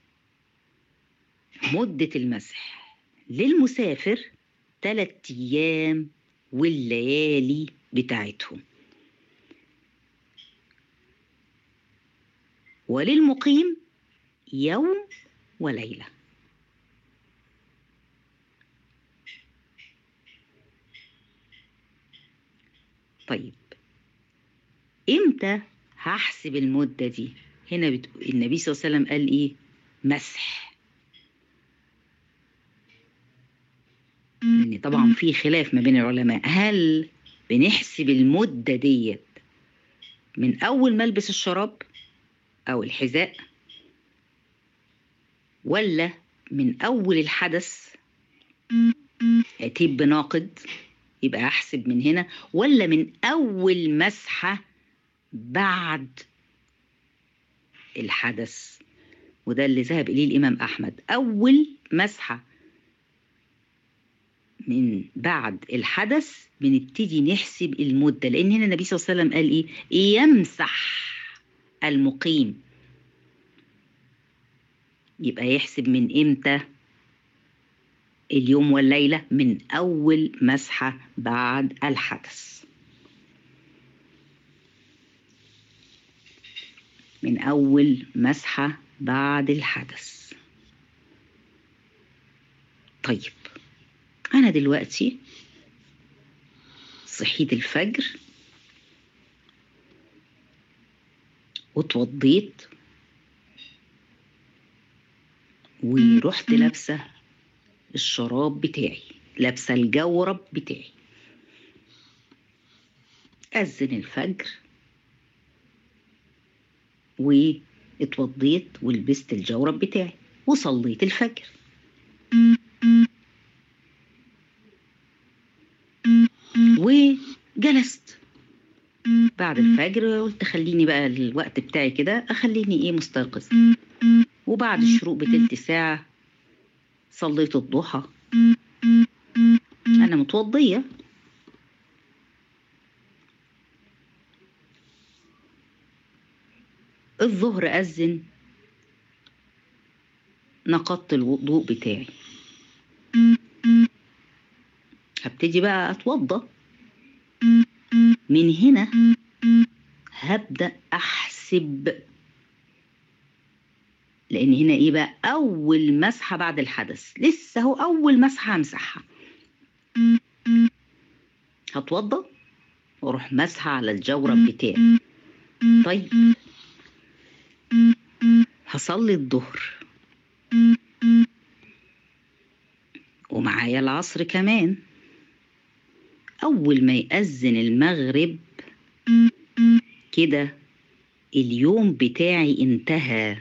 مدة المسح للمسافر ثلاث أيام والليالي بتاعتهم وللمقيم يوم وليله طيب امتى هحسب المدة دي هنا بت... النبي صلى الله عليه وسلم قال ايه مسح يعني طبعا في خلاف ما بين العلماء هل بنحسب المدة ديت من أول ما ألبس الشراب أو الحذاء ولا من أول الحدث أتيب بناقد يبقى أحسب من هنا ولا من أول مسحة بعد الحدث وده اللي ذهب إليه الإمام أحمد أول مسحة من بعد الحدث بنبتدي نحسب المدة لأن هنا النبي صلى الله عليه وسلم قال إيه يمسح المقيم يبقى يحسب من إمتى اليوم والليلة من أول مسحة بعد الحدث من أول مسحة بعد الحدث طيب أنا دلوقتي صحيت الفجر واتوضيت ورحت لابسة الشراب بتاعي لابسة الجورب بتاعي أذن الفجر واتوضيت ولبست الجورب بتاعي وصليت الفجر وجلست بعد الفجر قلت خليني بقى الوقت بتاعي كده اخليني ايه مستيقظ وبعد الشروق بتلت ساعة صليت الضحى انا متوضية الظهر أذن نقضت الوضوء بتاعي هبتدي بقى أتوضى من هنا هبدأ أحسب لأن هنا إيه بقى أول مسحة بعد الحدث لسه هو أول مسحة همسحها هتوضى وأروح مسحة على الجورب بتاعي طيب هصلي الظهر ومعايا العصر كمان أول ما يأذن المغرب كده اليوم بتاعي انتهى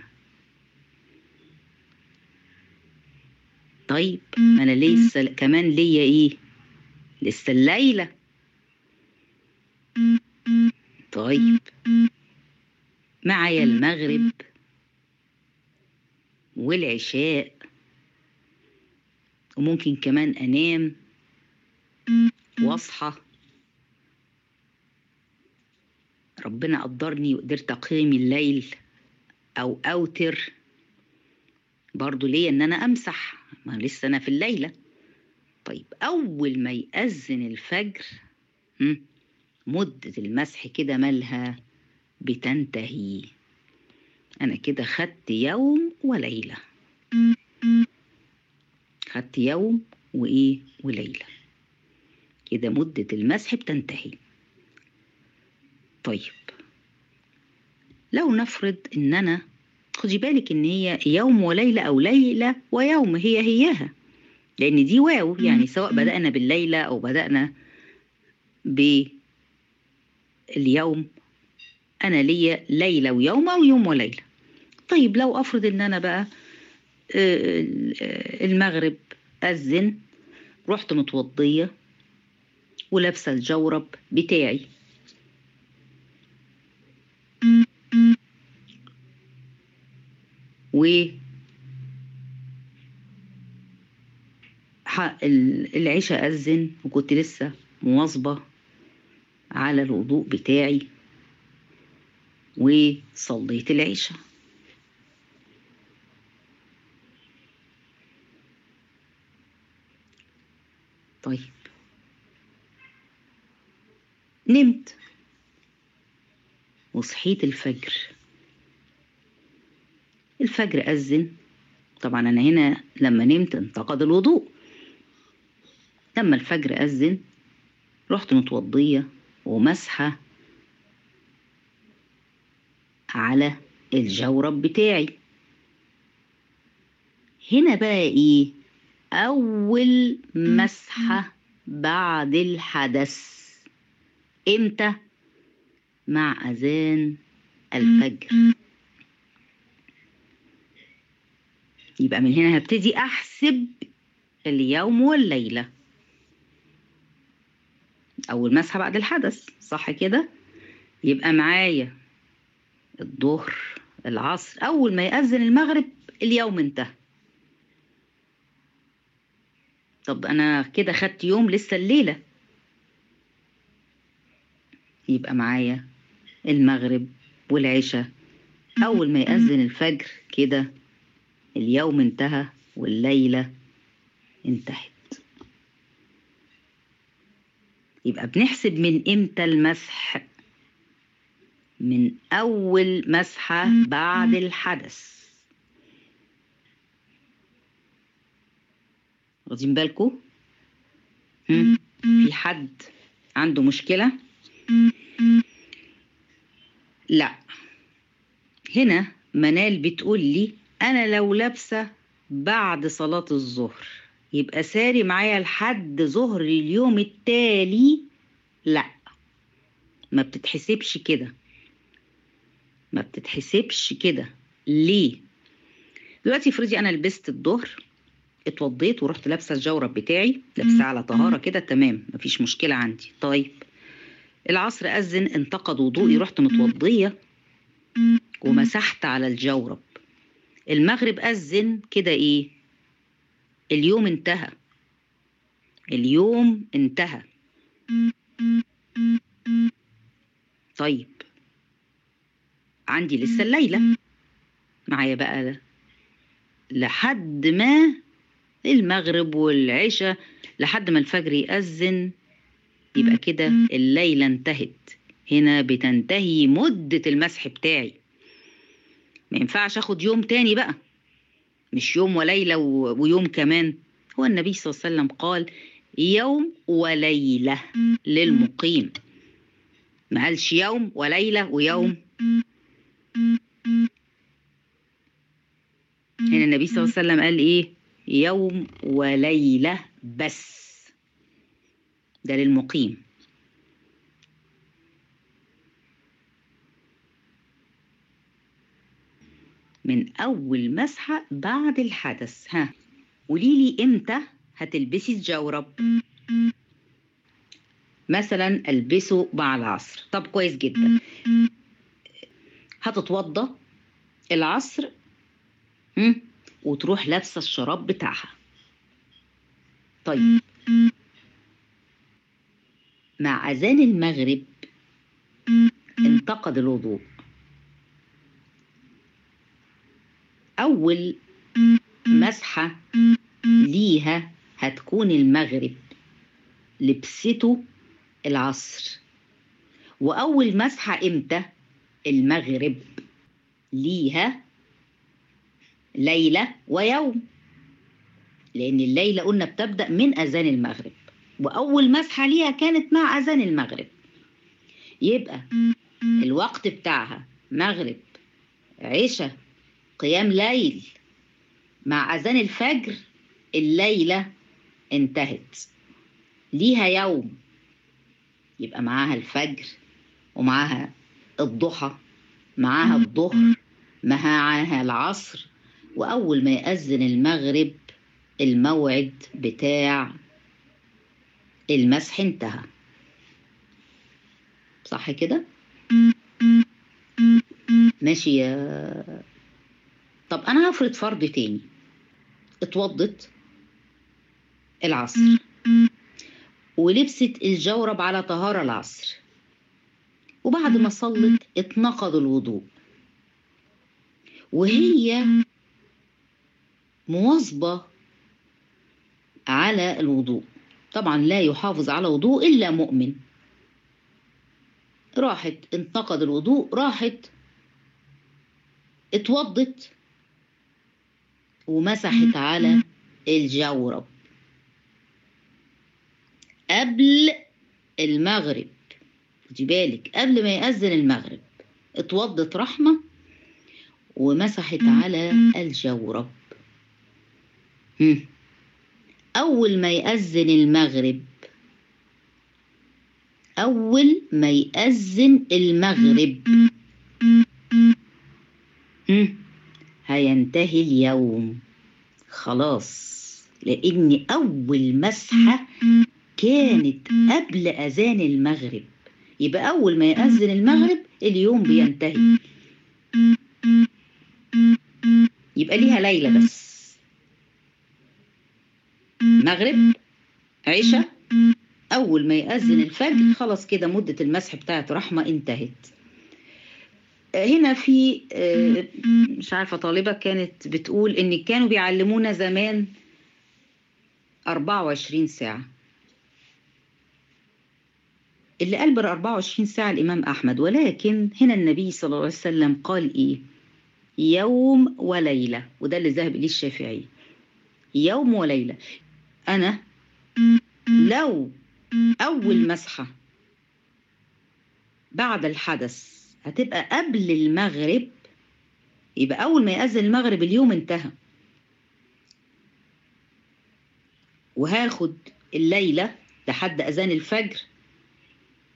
طيب ما أنا لسه كمان ليا إيه لسه الليلة طيب معايا المغرب والعشاء وممكن كمان أنام واصحى ربنا قدرني وقدرت أقيم الليل أو أوتر برضو ليا إن أنا أمسح ما لسه أنا في الليلة طيب أول ما يأذن الفجر مدة المسح كده مالها بتنتهي أنا كده خدت يوم وليلة خدت يوم وإيه وليلة كده مدة المسح بتنتهي طيب لو نفرض إن أنا خدي بالك إن هي يوم وليلة أو ليلة ويوم هي هياها لأن دي واو يعني سواء بدأنا بالليلة أو بدأنا باليوم أنا ليا ليلة ويوم أو يوم وليلة طيب لو أفرض إن أنا بقى المغرب أذن رحت متوضية ولابسة الجورب بتاعي و العشاء أذن وكنت لسه مواظبة على الوضوء بتاعي وصليت العشاء طيب نمت وصحيت الفجر الفجر أذن طبعا أنا هنا لما نمت انتقد الوضوء لما الفجر أذن رحت متوضية ومسحة على الجورب بتاعي هنا بقى ايه اول مسحة بعد الحدث امتى مع اذان الفجر يبقى من هنا هبتدي احسب اليوم والليله اول مسحه بعد الحدث صح كده يبقى معايا الظهر العصر أول ما يأذن المغرب اليوم انتهى طب أنا كده خدت يوم لسه الليلة يبقى معايا المغرب والعشاء أول ما يأذن الفجر كده اليوم انتهى والليلة انتهت يبقى بنحسب من امتى المسح من أول مسحة بعد الحدث واخدين بالكم في حد عنده مشكلة لا هنا منال بتقول لي أنا لو لابسة بعد صلاة الظهر يبقى ساري معايا لحد ظهر اليوم التالي لا ما بتتحسبش كده ما بتتحسبش كده ليه دلوقتي افرضي انا لبست الظهر اتوضيت ورحت لابسه الجورب بتاعي لابسه على طهاره كده تمام مفيش مشكله عندي طيب العصر اذن انتقد وضوئي رحت متوضيه ومسحت على الجورب المغرب اذن كده ايه اليوم انتهى اليوم انتهى طيب عندي لسه الليلة معايا بقى لحد ما المغرب والعشاء لحد ما الفجر يأذن يبقى كده الليلة انتهت هنا بتنتهي مدة المسح بتاعي ما ينفعش اخد يوم تاني بقى مش يوم وليلة ويوم كمان هو النبي صلى الله عليه وسلم قال يوم وليلة للمقيم ما قالش يوم وليلة ويوم هنا النبي صلى الله عليه وسلم قال ايه يوم وليلة بس ده للمقيم من أول مسحة بعد الحدث ها قوليلي إمتى هتلبسي الجورب مثلا ألبسه مع العصر طب كويس جدا هتتوضى العصر وتروح لابسة الشراب بتاعها طيب مع أذان المغرب انتقد الوضوء أول مسحة ليها هتكون المغرب لبسته العصر وأول مسحة إمتى المغرب ليها ليلة ويوم لأن الليلة قلنا بتبدأ من أذان المغرب وأول مسحة ليها كانت مع أذان المغرب يبقى الوقت بتاعها مغرب عشاء قيام ليل مع أذان الفجر الليلة انتهت ليها يوم يبقى معاها الفجر ومعاها الضحى معاها الظهر معاها العصر وأول ما يأذن المغرب الموعد بتاع المسح انتهى صح كده؟ ماشي يا طب أنا هفرض فرض تاني اتوضت العصر ولبست الجورب على طهارة العصر وبعد ما صلت اتنقض الوضوء وهي مواظبة على الوضوء طبعا لا يحافظ على وضوء إلا مؤمن راحت انتقد الوضوء راحت اتوضت ومسحت على الجورب قبل المغرب خدي بالك قبل ما يأذن المغرب اتوضت رحمة ومسحت على الجورب أول ما يأذن المغرب أول ما يأذن المغرب هينتهي اليوم خلاص لأن أول مسحة كانت قبل أذان المغرب يبقى أول ما يأذن المغرب اليوم بينتهي يبقى ليها ليلة بس مغرب عشاء أول ما يأذن الفجر خلاص كده مدة المسح بتاعت رحمة انتهت هنا في مش عارفة طالبة كانت بتقول إن كانوا بيعلمونا زمان 24 ساعة اللي قال بر 24 ساعة الإمام أحمد ولكن هنا النبي صلى الله عليه وسلم قال إيه يوم وليلة وده اللي ذهب إليه الشافعي يوم وليلة أنا لو أول مسحة بعد الحدث هتبقى قبل المغرب يبقى أول ما يأذن المغرب اليوم انتهى وهاخد الليلة لحد أذان الفجر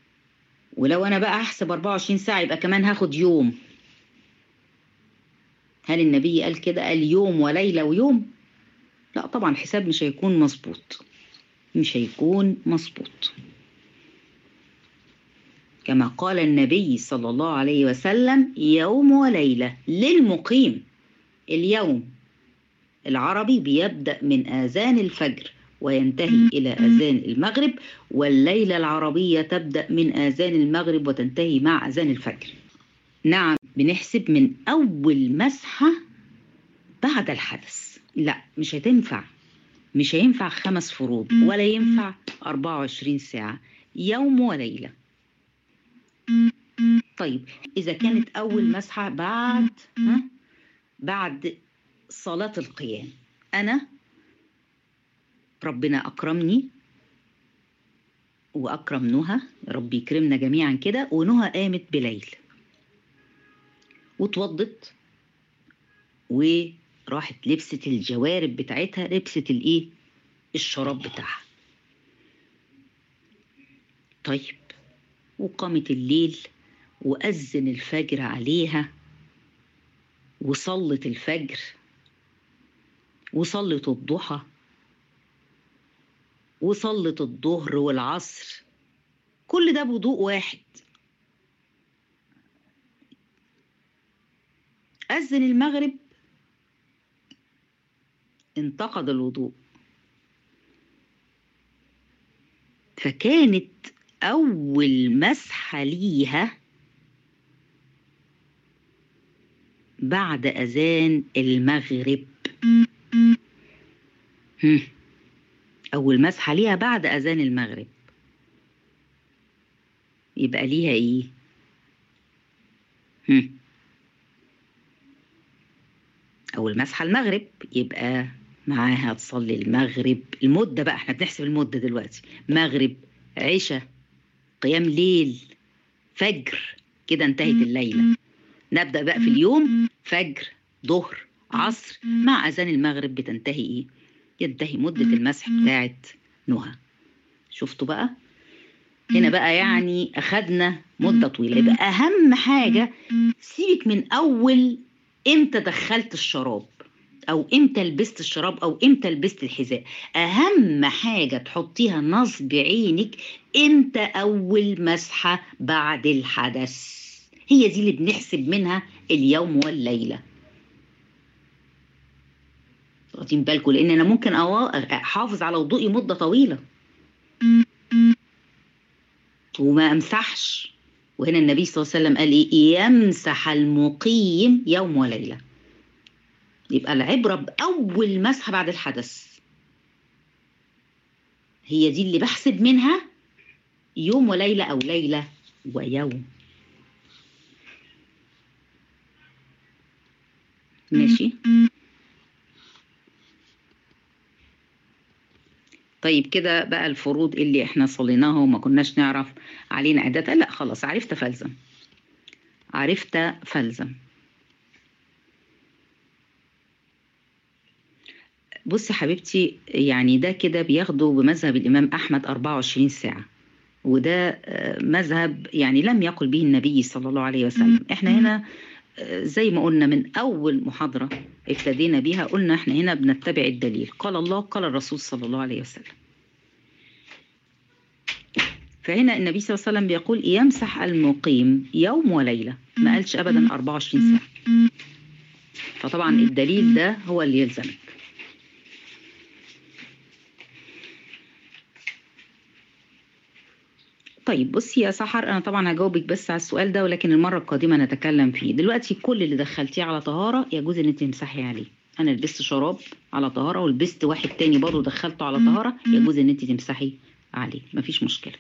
ولو أنا بقى هحسب 24 ساعة يبقى كمان هاخد يوم هل النبي قال كده قال يوم وليلة ويوم لا طبعا الحساب مش هيكون مظبوط مش هيكون مظبوط كما قال النبي صلى الله عليه وسلم يوم وليلة للمقيم اليوم العربي بيبدأ من آذان الفجر وينتهي إلى آذان المغرب والليلة العربية تبدأ من آذان المغرب وتنتهي مع آذان الفجر نعم بنحسب من أول مسحة بعد الحدث لا مش هتنفع مش هينفع خمس فروض ولا ينفع 24 ساعة يوم وليلة طيب إذا كانت أول مسحة بعد ها بعد صلاة القيام أنا ربنا أكرمني وأكرم نهى ربي يكرمنا جميعا كده ونهى قامت بليل واتوضت وراحت لبست الجوارب بتاعتها لبست الايه الشراب بتاعها طيب وقامت الليل وأذن الفجر عليها وصلت الفجر وصلت الضحى وصلت الظهر والعصر كل ده بوضوء واحد أذن المغرب انتقد الوضوء فكانت أول مسحة ليها بعد أذان المغرب هم. أول مسحة ليها بعد أذان المغرب يبقى ليها إيه؟ هم. أول مسحة المغرب يبقى معاها تصلي المغرب المدة بقى احنا بنحسب المدة دلوقتي مغرب عشاء قيام ليل فجر كده انتهت الليلة نبدأ بقى في اليوم فجر ظهر عصر مع أذان المغرب بتنتهي إيه؟ ينتهي مدة المسح بتاعت نهى شفتوا بقى؟ هنا بقى يعني أخدنا مدة طويلة يبقى أهم حاجة سيبك من أول إمتى دخلت الشراب أو إمتى لبست الشراب أو إمتى لبست الحذاء أهم حاجة تحطيها نصب عينك إمتى أول مسحة بعد الحدث هي دي اللي بنحسب منها اليوم والليلة واخدين بالكم لان انا ممكن احافظ على وضوئي مده طويله وما امسحش وهنا النبي صلى الله عليه وسلم قال ايه يمسح المقيم يوم وليله يبقى العبره باول مسحه بعد الحدث هي دي اللي بحسب منها يوم وليله او ليله ويوم ماشي طيب كده بقى الفروض اللي احنا صليناها وما كناش نعرف علينا عدتها لا خلاص عرفت فلزم عرفت فلزم بصي حبيبتي يعني ده كده بياخدوا بمذهب الإمام أحمد 24 ساعة وده مذهب يعني لم يقل به النبي صلى الله عليه وسلم احنا هنا زي ما قلنا من أول محاضرة ابتدينا بيها قلنا احنا هنا بنتبع الدليل قال الله قال الرسول صلى الله عليه وسلم فهنا النبي صلى الله عليه وسلم بيقول يمسح المقيم يوم وليلة ما قالش أبدا 24 ساعة فطبعا الدليل ده هو اللي يلزمك طيب بصي يا سحر انا طبعا هجاوبك بس على السؤال ده ولكن المره القادمه نتكلم فيه دلوقتي كل اللي دخلتيه على طهاره يجوز ان انت تمسحي عليه انا لبست شراب على طهاره ولبست واحد تاني برضه دخلته على طهاره يجوز ان انت تمسحي عليه مفيش مشكله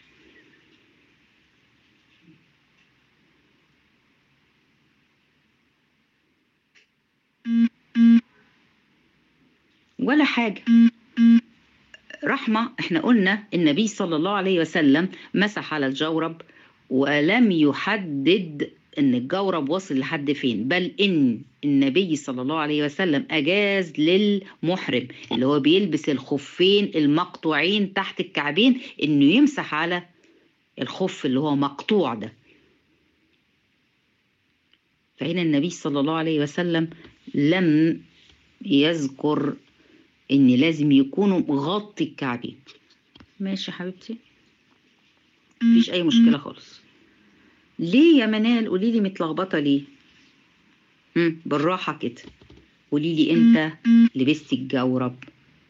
ولا حاجه رحمة احنا قلنا النبي صلى الله عليه وسلم مسح على الجورب ولم يحدد ان الجورب وصل لحد فين بل ان النبي صلى الله عليه وسلم اجاز للمحرم اللي هو بيلبس الخفين المقطوعين تحت الكعبين انه يمسح على الخف اللي هو مقطوع ده فهنا النبي صلى الله عليه وسلم لم يذكر ان لازم يكونوا مغطي الكعبين ماشي يا حبيبتي مفيش اي مشكله خالص ليه يا منال قولي لي متلخبطه ليه هم بالراحه كده قولي لي انت لبستي الجورب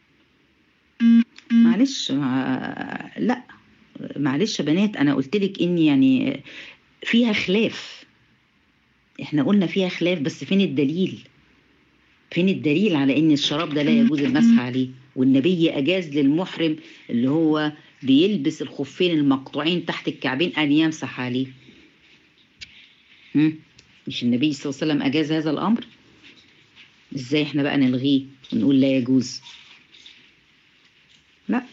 معلش مع... لا معلش يا بنات انا قلت لك اني يعني فيها خلاف احنا قلنا فيها خلاف بس فين الدليل فين الدليل على ان الشراب ده لا يجوز المسح عليه والنبي اجاز للمحرم اللي هو بيلبس الخفين المقطوعين تحت الكعبين ان يمسح عليه هم؟ مش النبي صلى الله عليه وسلم اجاز هذا الامر ازاي احنا بقى نلغيه ونقول لا يجوز لا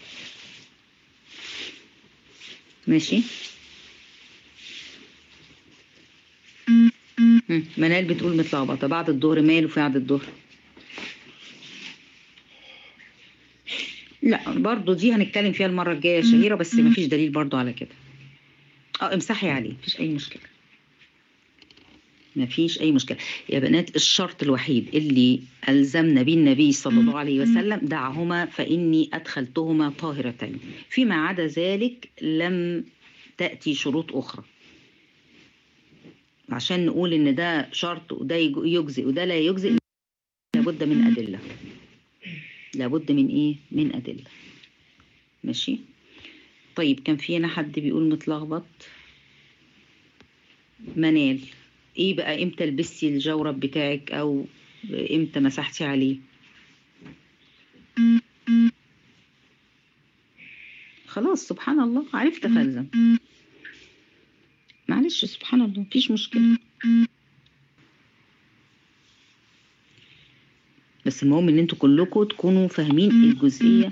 ماشي مم. منال بتقول متلخبطه بعد الظهر ماله في بعد الظهر لا برضو دي هنتكلم فيها المره الجايه يا شهيره بس مفيش دليل برضو على كده اه امسحي عليه مفيش اي مشكله مفيش اي مشكله يا بنات الشرط الوحيد اللي الزمنا به النبي صلى الله عليه وسلم دعهما فاني ادخلتهما طاهرتين فيما عدا ذلك لم تاتي شروط اخرى عشان نقول ان ده شرط وده يج- يجزئ وده لا يجزئ لابد من ادله لابد من ايه من ادله ماشي طيب كان في هنا حد بيقول متلخبط منال ايه بقى امتى لبستي الجورب بتاعك او امتى مسحتي عليه خلاص سبحان الله عرفت فلزم معلش سبحان الله مفيش مشكلة بس المهم ان انتوا كلكم تكونوا فاهمين الجزئية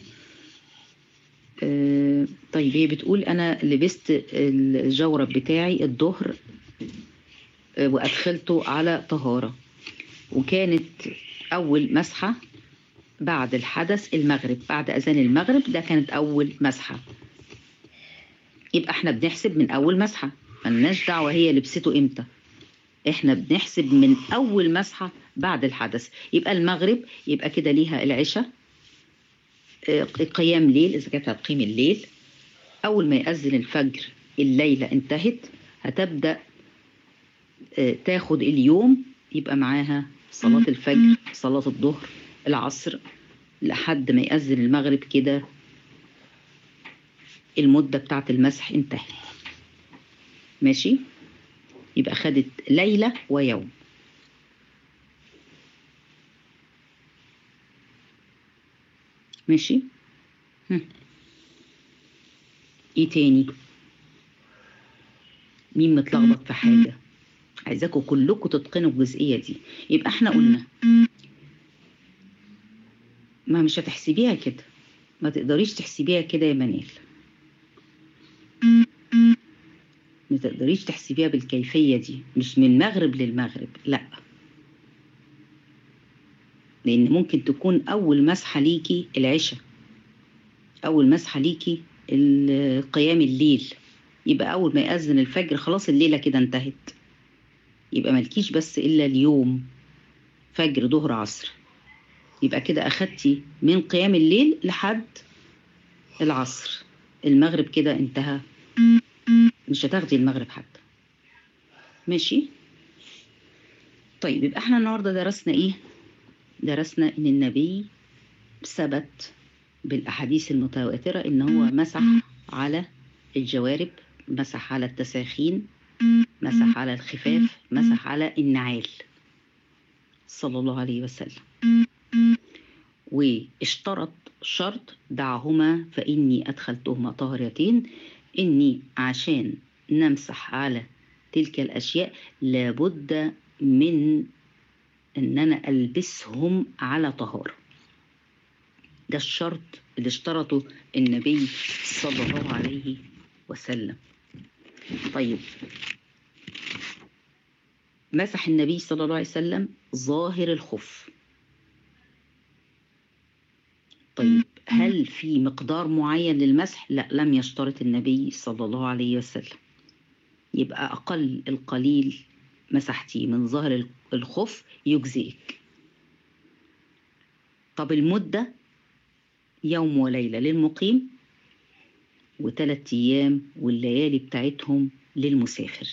آه طيب هي بتقول انا لبست الجورب بتاعي الظهر آه وادخلته على طهارة وكانت اول مسحة بعد الحدث المغرب بعد اذان المغرب ده كانت اول مسحة يبقى احنا بنحسب من اول مسحة ملناش دعوة هي لبسته امتى احنا بنحسب من اول مسحة بعد الحدث يبقى المغرب يبقى كده ليها العشاء آه، قيام ليل اذا كانت هتقيم الليل اول ما يأذن الفجر الليلة انتهت هتبدأ آه، تاخد اليوم يبقى معاها صلاة الفجر صلاة الظهر العصر لحد ما يأذن المغرب كده المدة بتاعت المسح انتهت ماشي يبقى خدت ليلة ويوم ماشي هم. ايه تاني مين متلخبط في حاجة عايزاكم كلكم تتقنوا الجزئية دي يبقى احنا قلنا ما مش هتحسبيها كده ما تقدريش تحسبيها كده يا منال ما تقدريش تحسبيها بالكيفية دي مش من المغرب للمغرب لا لأن ممكن تكون أول مسحة ليكي العشاء أول مسحة ليكي ال- قيام الليل يبقى أول ما يأذن الفجر خلاص الليلة كده انتهت يبقى ملكيش بس إلا اليوم فجر ظهر عصر يبقى كده أخدتي من قيام الليل لحد العصر المغرب كده انتهى مش هتاخدي المغرب حتى ماشي طيب يبقى احنا النهارده درسنا ايه درسنا ان النبي ثبت بالاحاديث المتواتره ان هو مسح على الجوارب مسح على التساخين مسح على الخفاف مسح على النعال صلى الله عليه وسلم واشترط شرط دعهما فإني أدخلتهما طاهرتين إني عشان نمسح على تلك الأشياء لابد من إن أنا ألبسهم على طهارة ده الشرط اللي اشترطه النبي صلى الله عليه وسلم طيب مسح النبي صلى الله عليه وسلم ظاهر الخف طيب هل في مقدار معين للمسح؟ لا لم يشترط النبي صلى الله عليه وسلم يبقى أقل القليل مسحتيه من ظهر الخف يجزئك طب المدة يوم وليلة للمقيم وثلاث أيام والليالي بتاعتهم للمسافر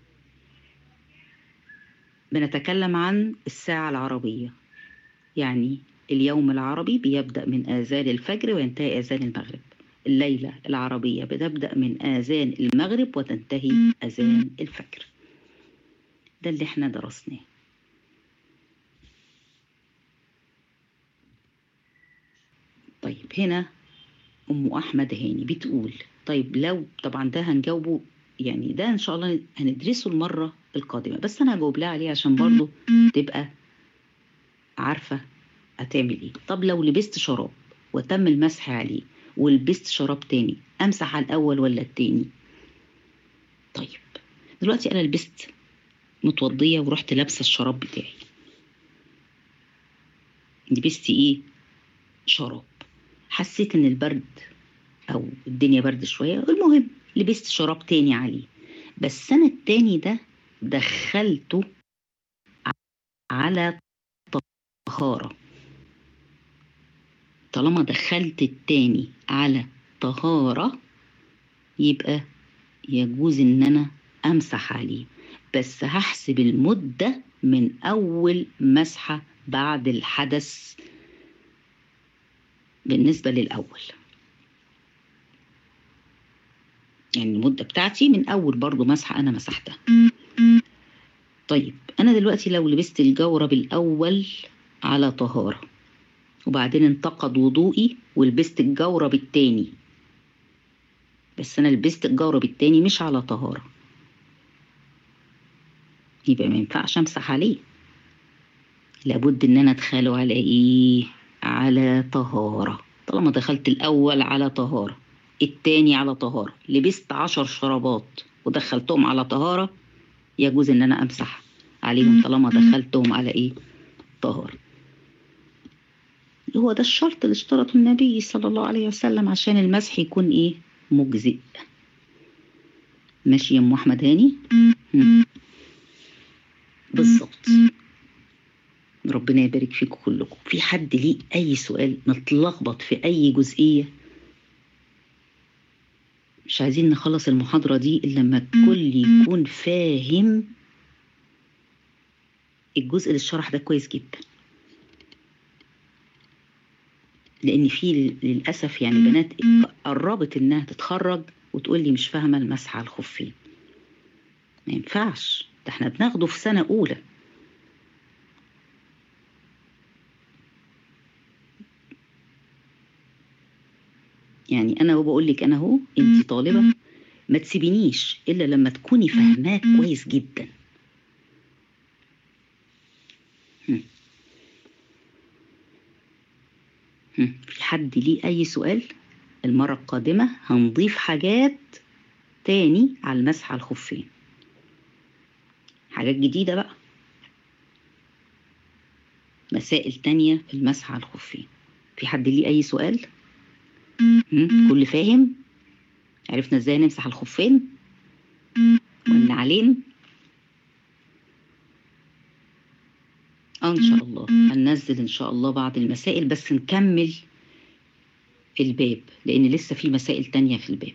بنتكلم عن الساعة العربية يعني اليوم العربي بيبدأ من آذان الفجر وينتهي آذان المغرب الليلة العربية بتبدأ من آذان المغرب وتنتهي آذان الفجر ده اللي احنا درسناه طيب هنا أم أحمد هاني بتقول طيب لو طبعا ده هنجاوبه يعني ده إن شاء الله هندرسه المرة القادمة بس أنا هجاوب لها عليه عشان برضه تبقى عارفة هتعمل إيه طب لو لبست شراب وتم المسح عليه ولبست شراب تاني أمسح على الأول ولا التاني طيب دلوقتي أنا لبست متوضية ورحت لابسة الشراب بتاعي لبست إيه شراب حسيت إن البرد أو الدنيا برد شوية المهم لبست شراب تاني عليه بس أنا التاني ده دخلته على طهارة طالما دخلت التاني على طهارة يبقى يجوز ان انا امسح عليه بس هحسب المدة من اول مسحة بعد الحدث بالنسبة للأول يعني المدة بتاعتي من أول برضو مسحة أنا مسحتها طيب أنا دلوقتي لو لبست الجورب الأول على طهارة وبعدين انتقد وضوئي ولبست الجورب التاني بس أنا لبست الجورب التاني مش على طهارة يبقى ما ينفعش أمسح عليه لابد إن أنا أدخله على إيه؟ على طهارة طالما دخلت الأول على طهارة التاني على طهارة لبست عشر شرابات ودخلتهم على طهارة يجوز إن أنا أمسح عليهم طالما دخلتهم على إيه؟ طهارة هو ده الشرط اللي اشترطه النبي صلى الله عليه وسلم عشان المسح يكون ايه مجزئ ماشي يا ام احمد هاني بالظبط ربنا يبارك فيكم كلكم في حد ليه اي سؤال متلخبط في اي جزئيه مش عايزين نخلص المحاضره دي الا لما الكل يكون فاهم الجزء اللي الشرح ده كويس جدا لان في للاسف يعني بنات قربت انها تتخرج وتقول لي مش فاهمه المسح على الخفين ما ينفعش ده احنا بناخده في سنه اولى يعني انا وبقول لك انا اهو انت طالبه ما تسيبينيش الا لما تكوني فاهماه كويس جدا في حد ليه أي سؤال المرة القادمة هنضيف حاجات تاني على المسح على الخفين حاجات جديدة بقى مسائل تانية في المسح على الخفين في حد ليه أي سؤال كل فاهم عرفنا ازاي نمسح الخفين والنعلين اه ان شاء الله هننزل ان شاء الله بعض المسائل بس نكمل الباب لان لسه في مسائل تانية في الباب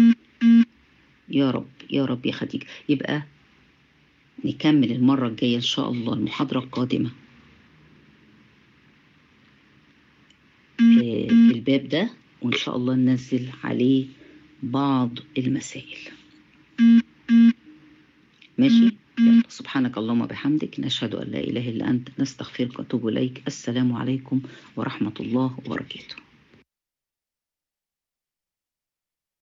يا رب يا رب يا خديجة يبقى نكمل المرة الجاية ان شاء الله المحاضرة القادمة في الباب ده وان شاء الله ننزل عليه بعض المسائل ماشي يلا سبحانك اللهم وبحمدك نشهد أن لا إله إلا أنت نستغفرك ونتوب إليك السلام عليكم ورحمة الله وبركاته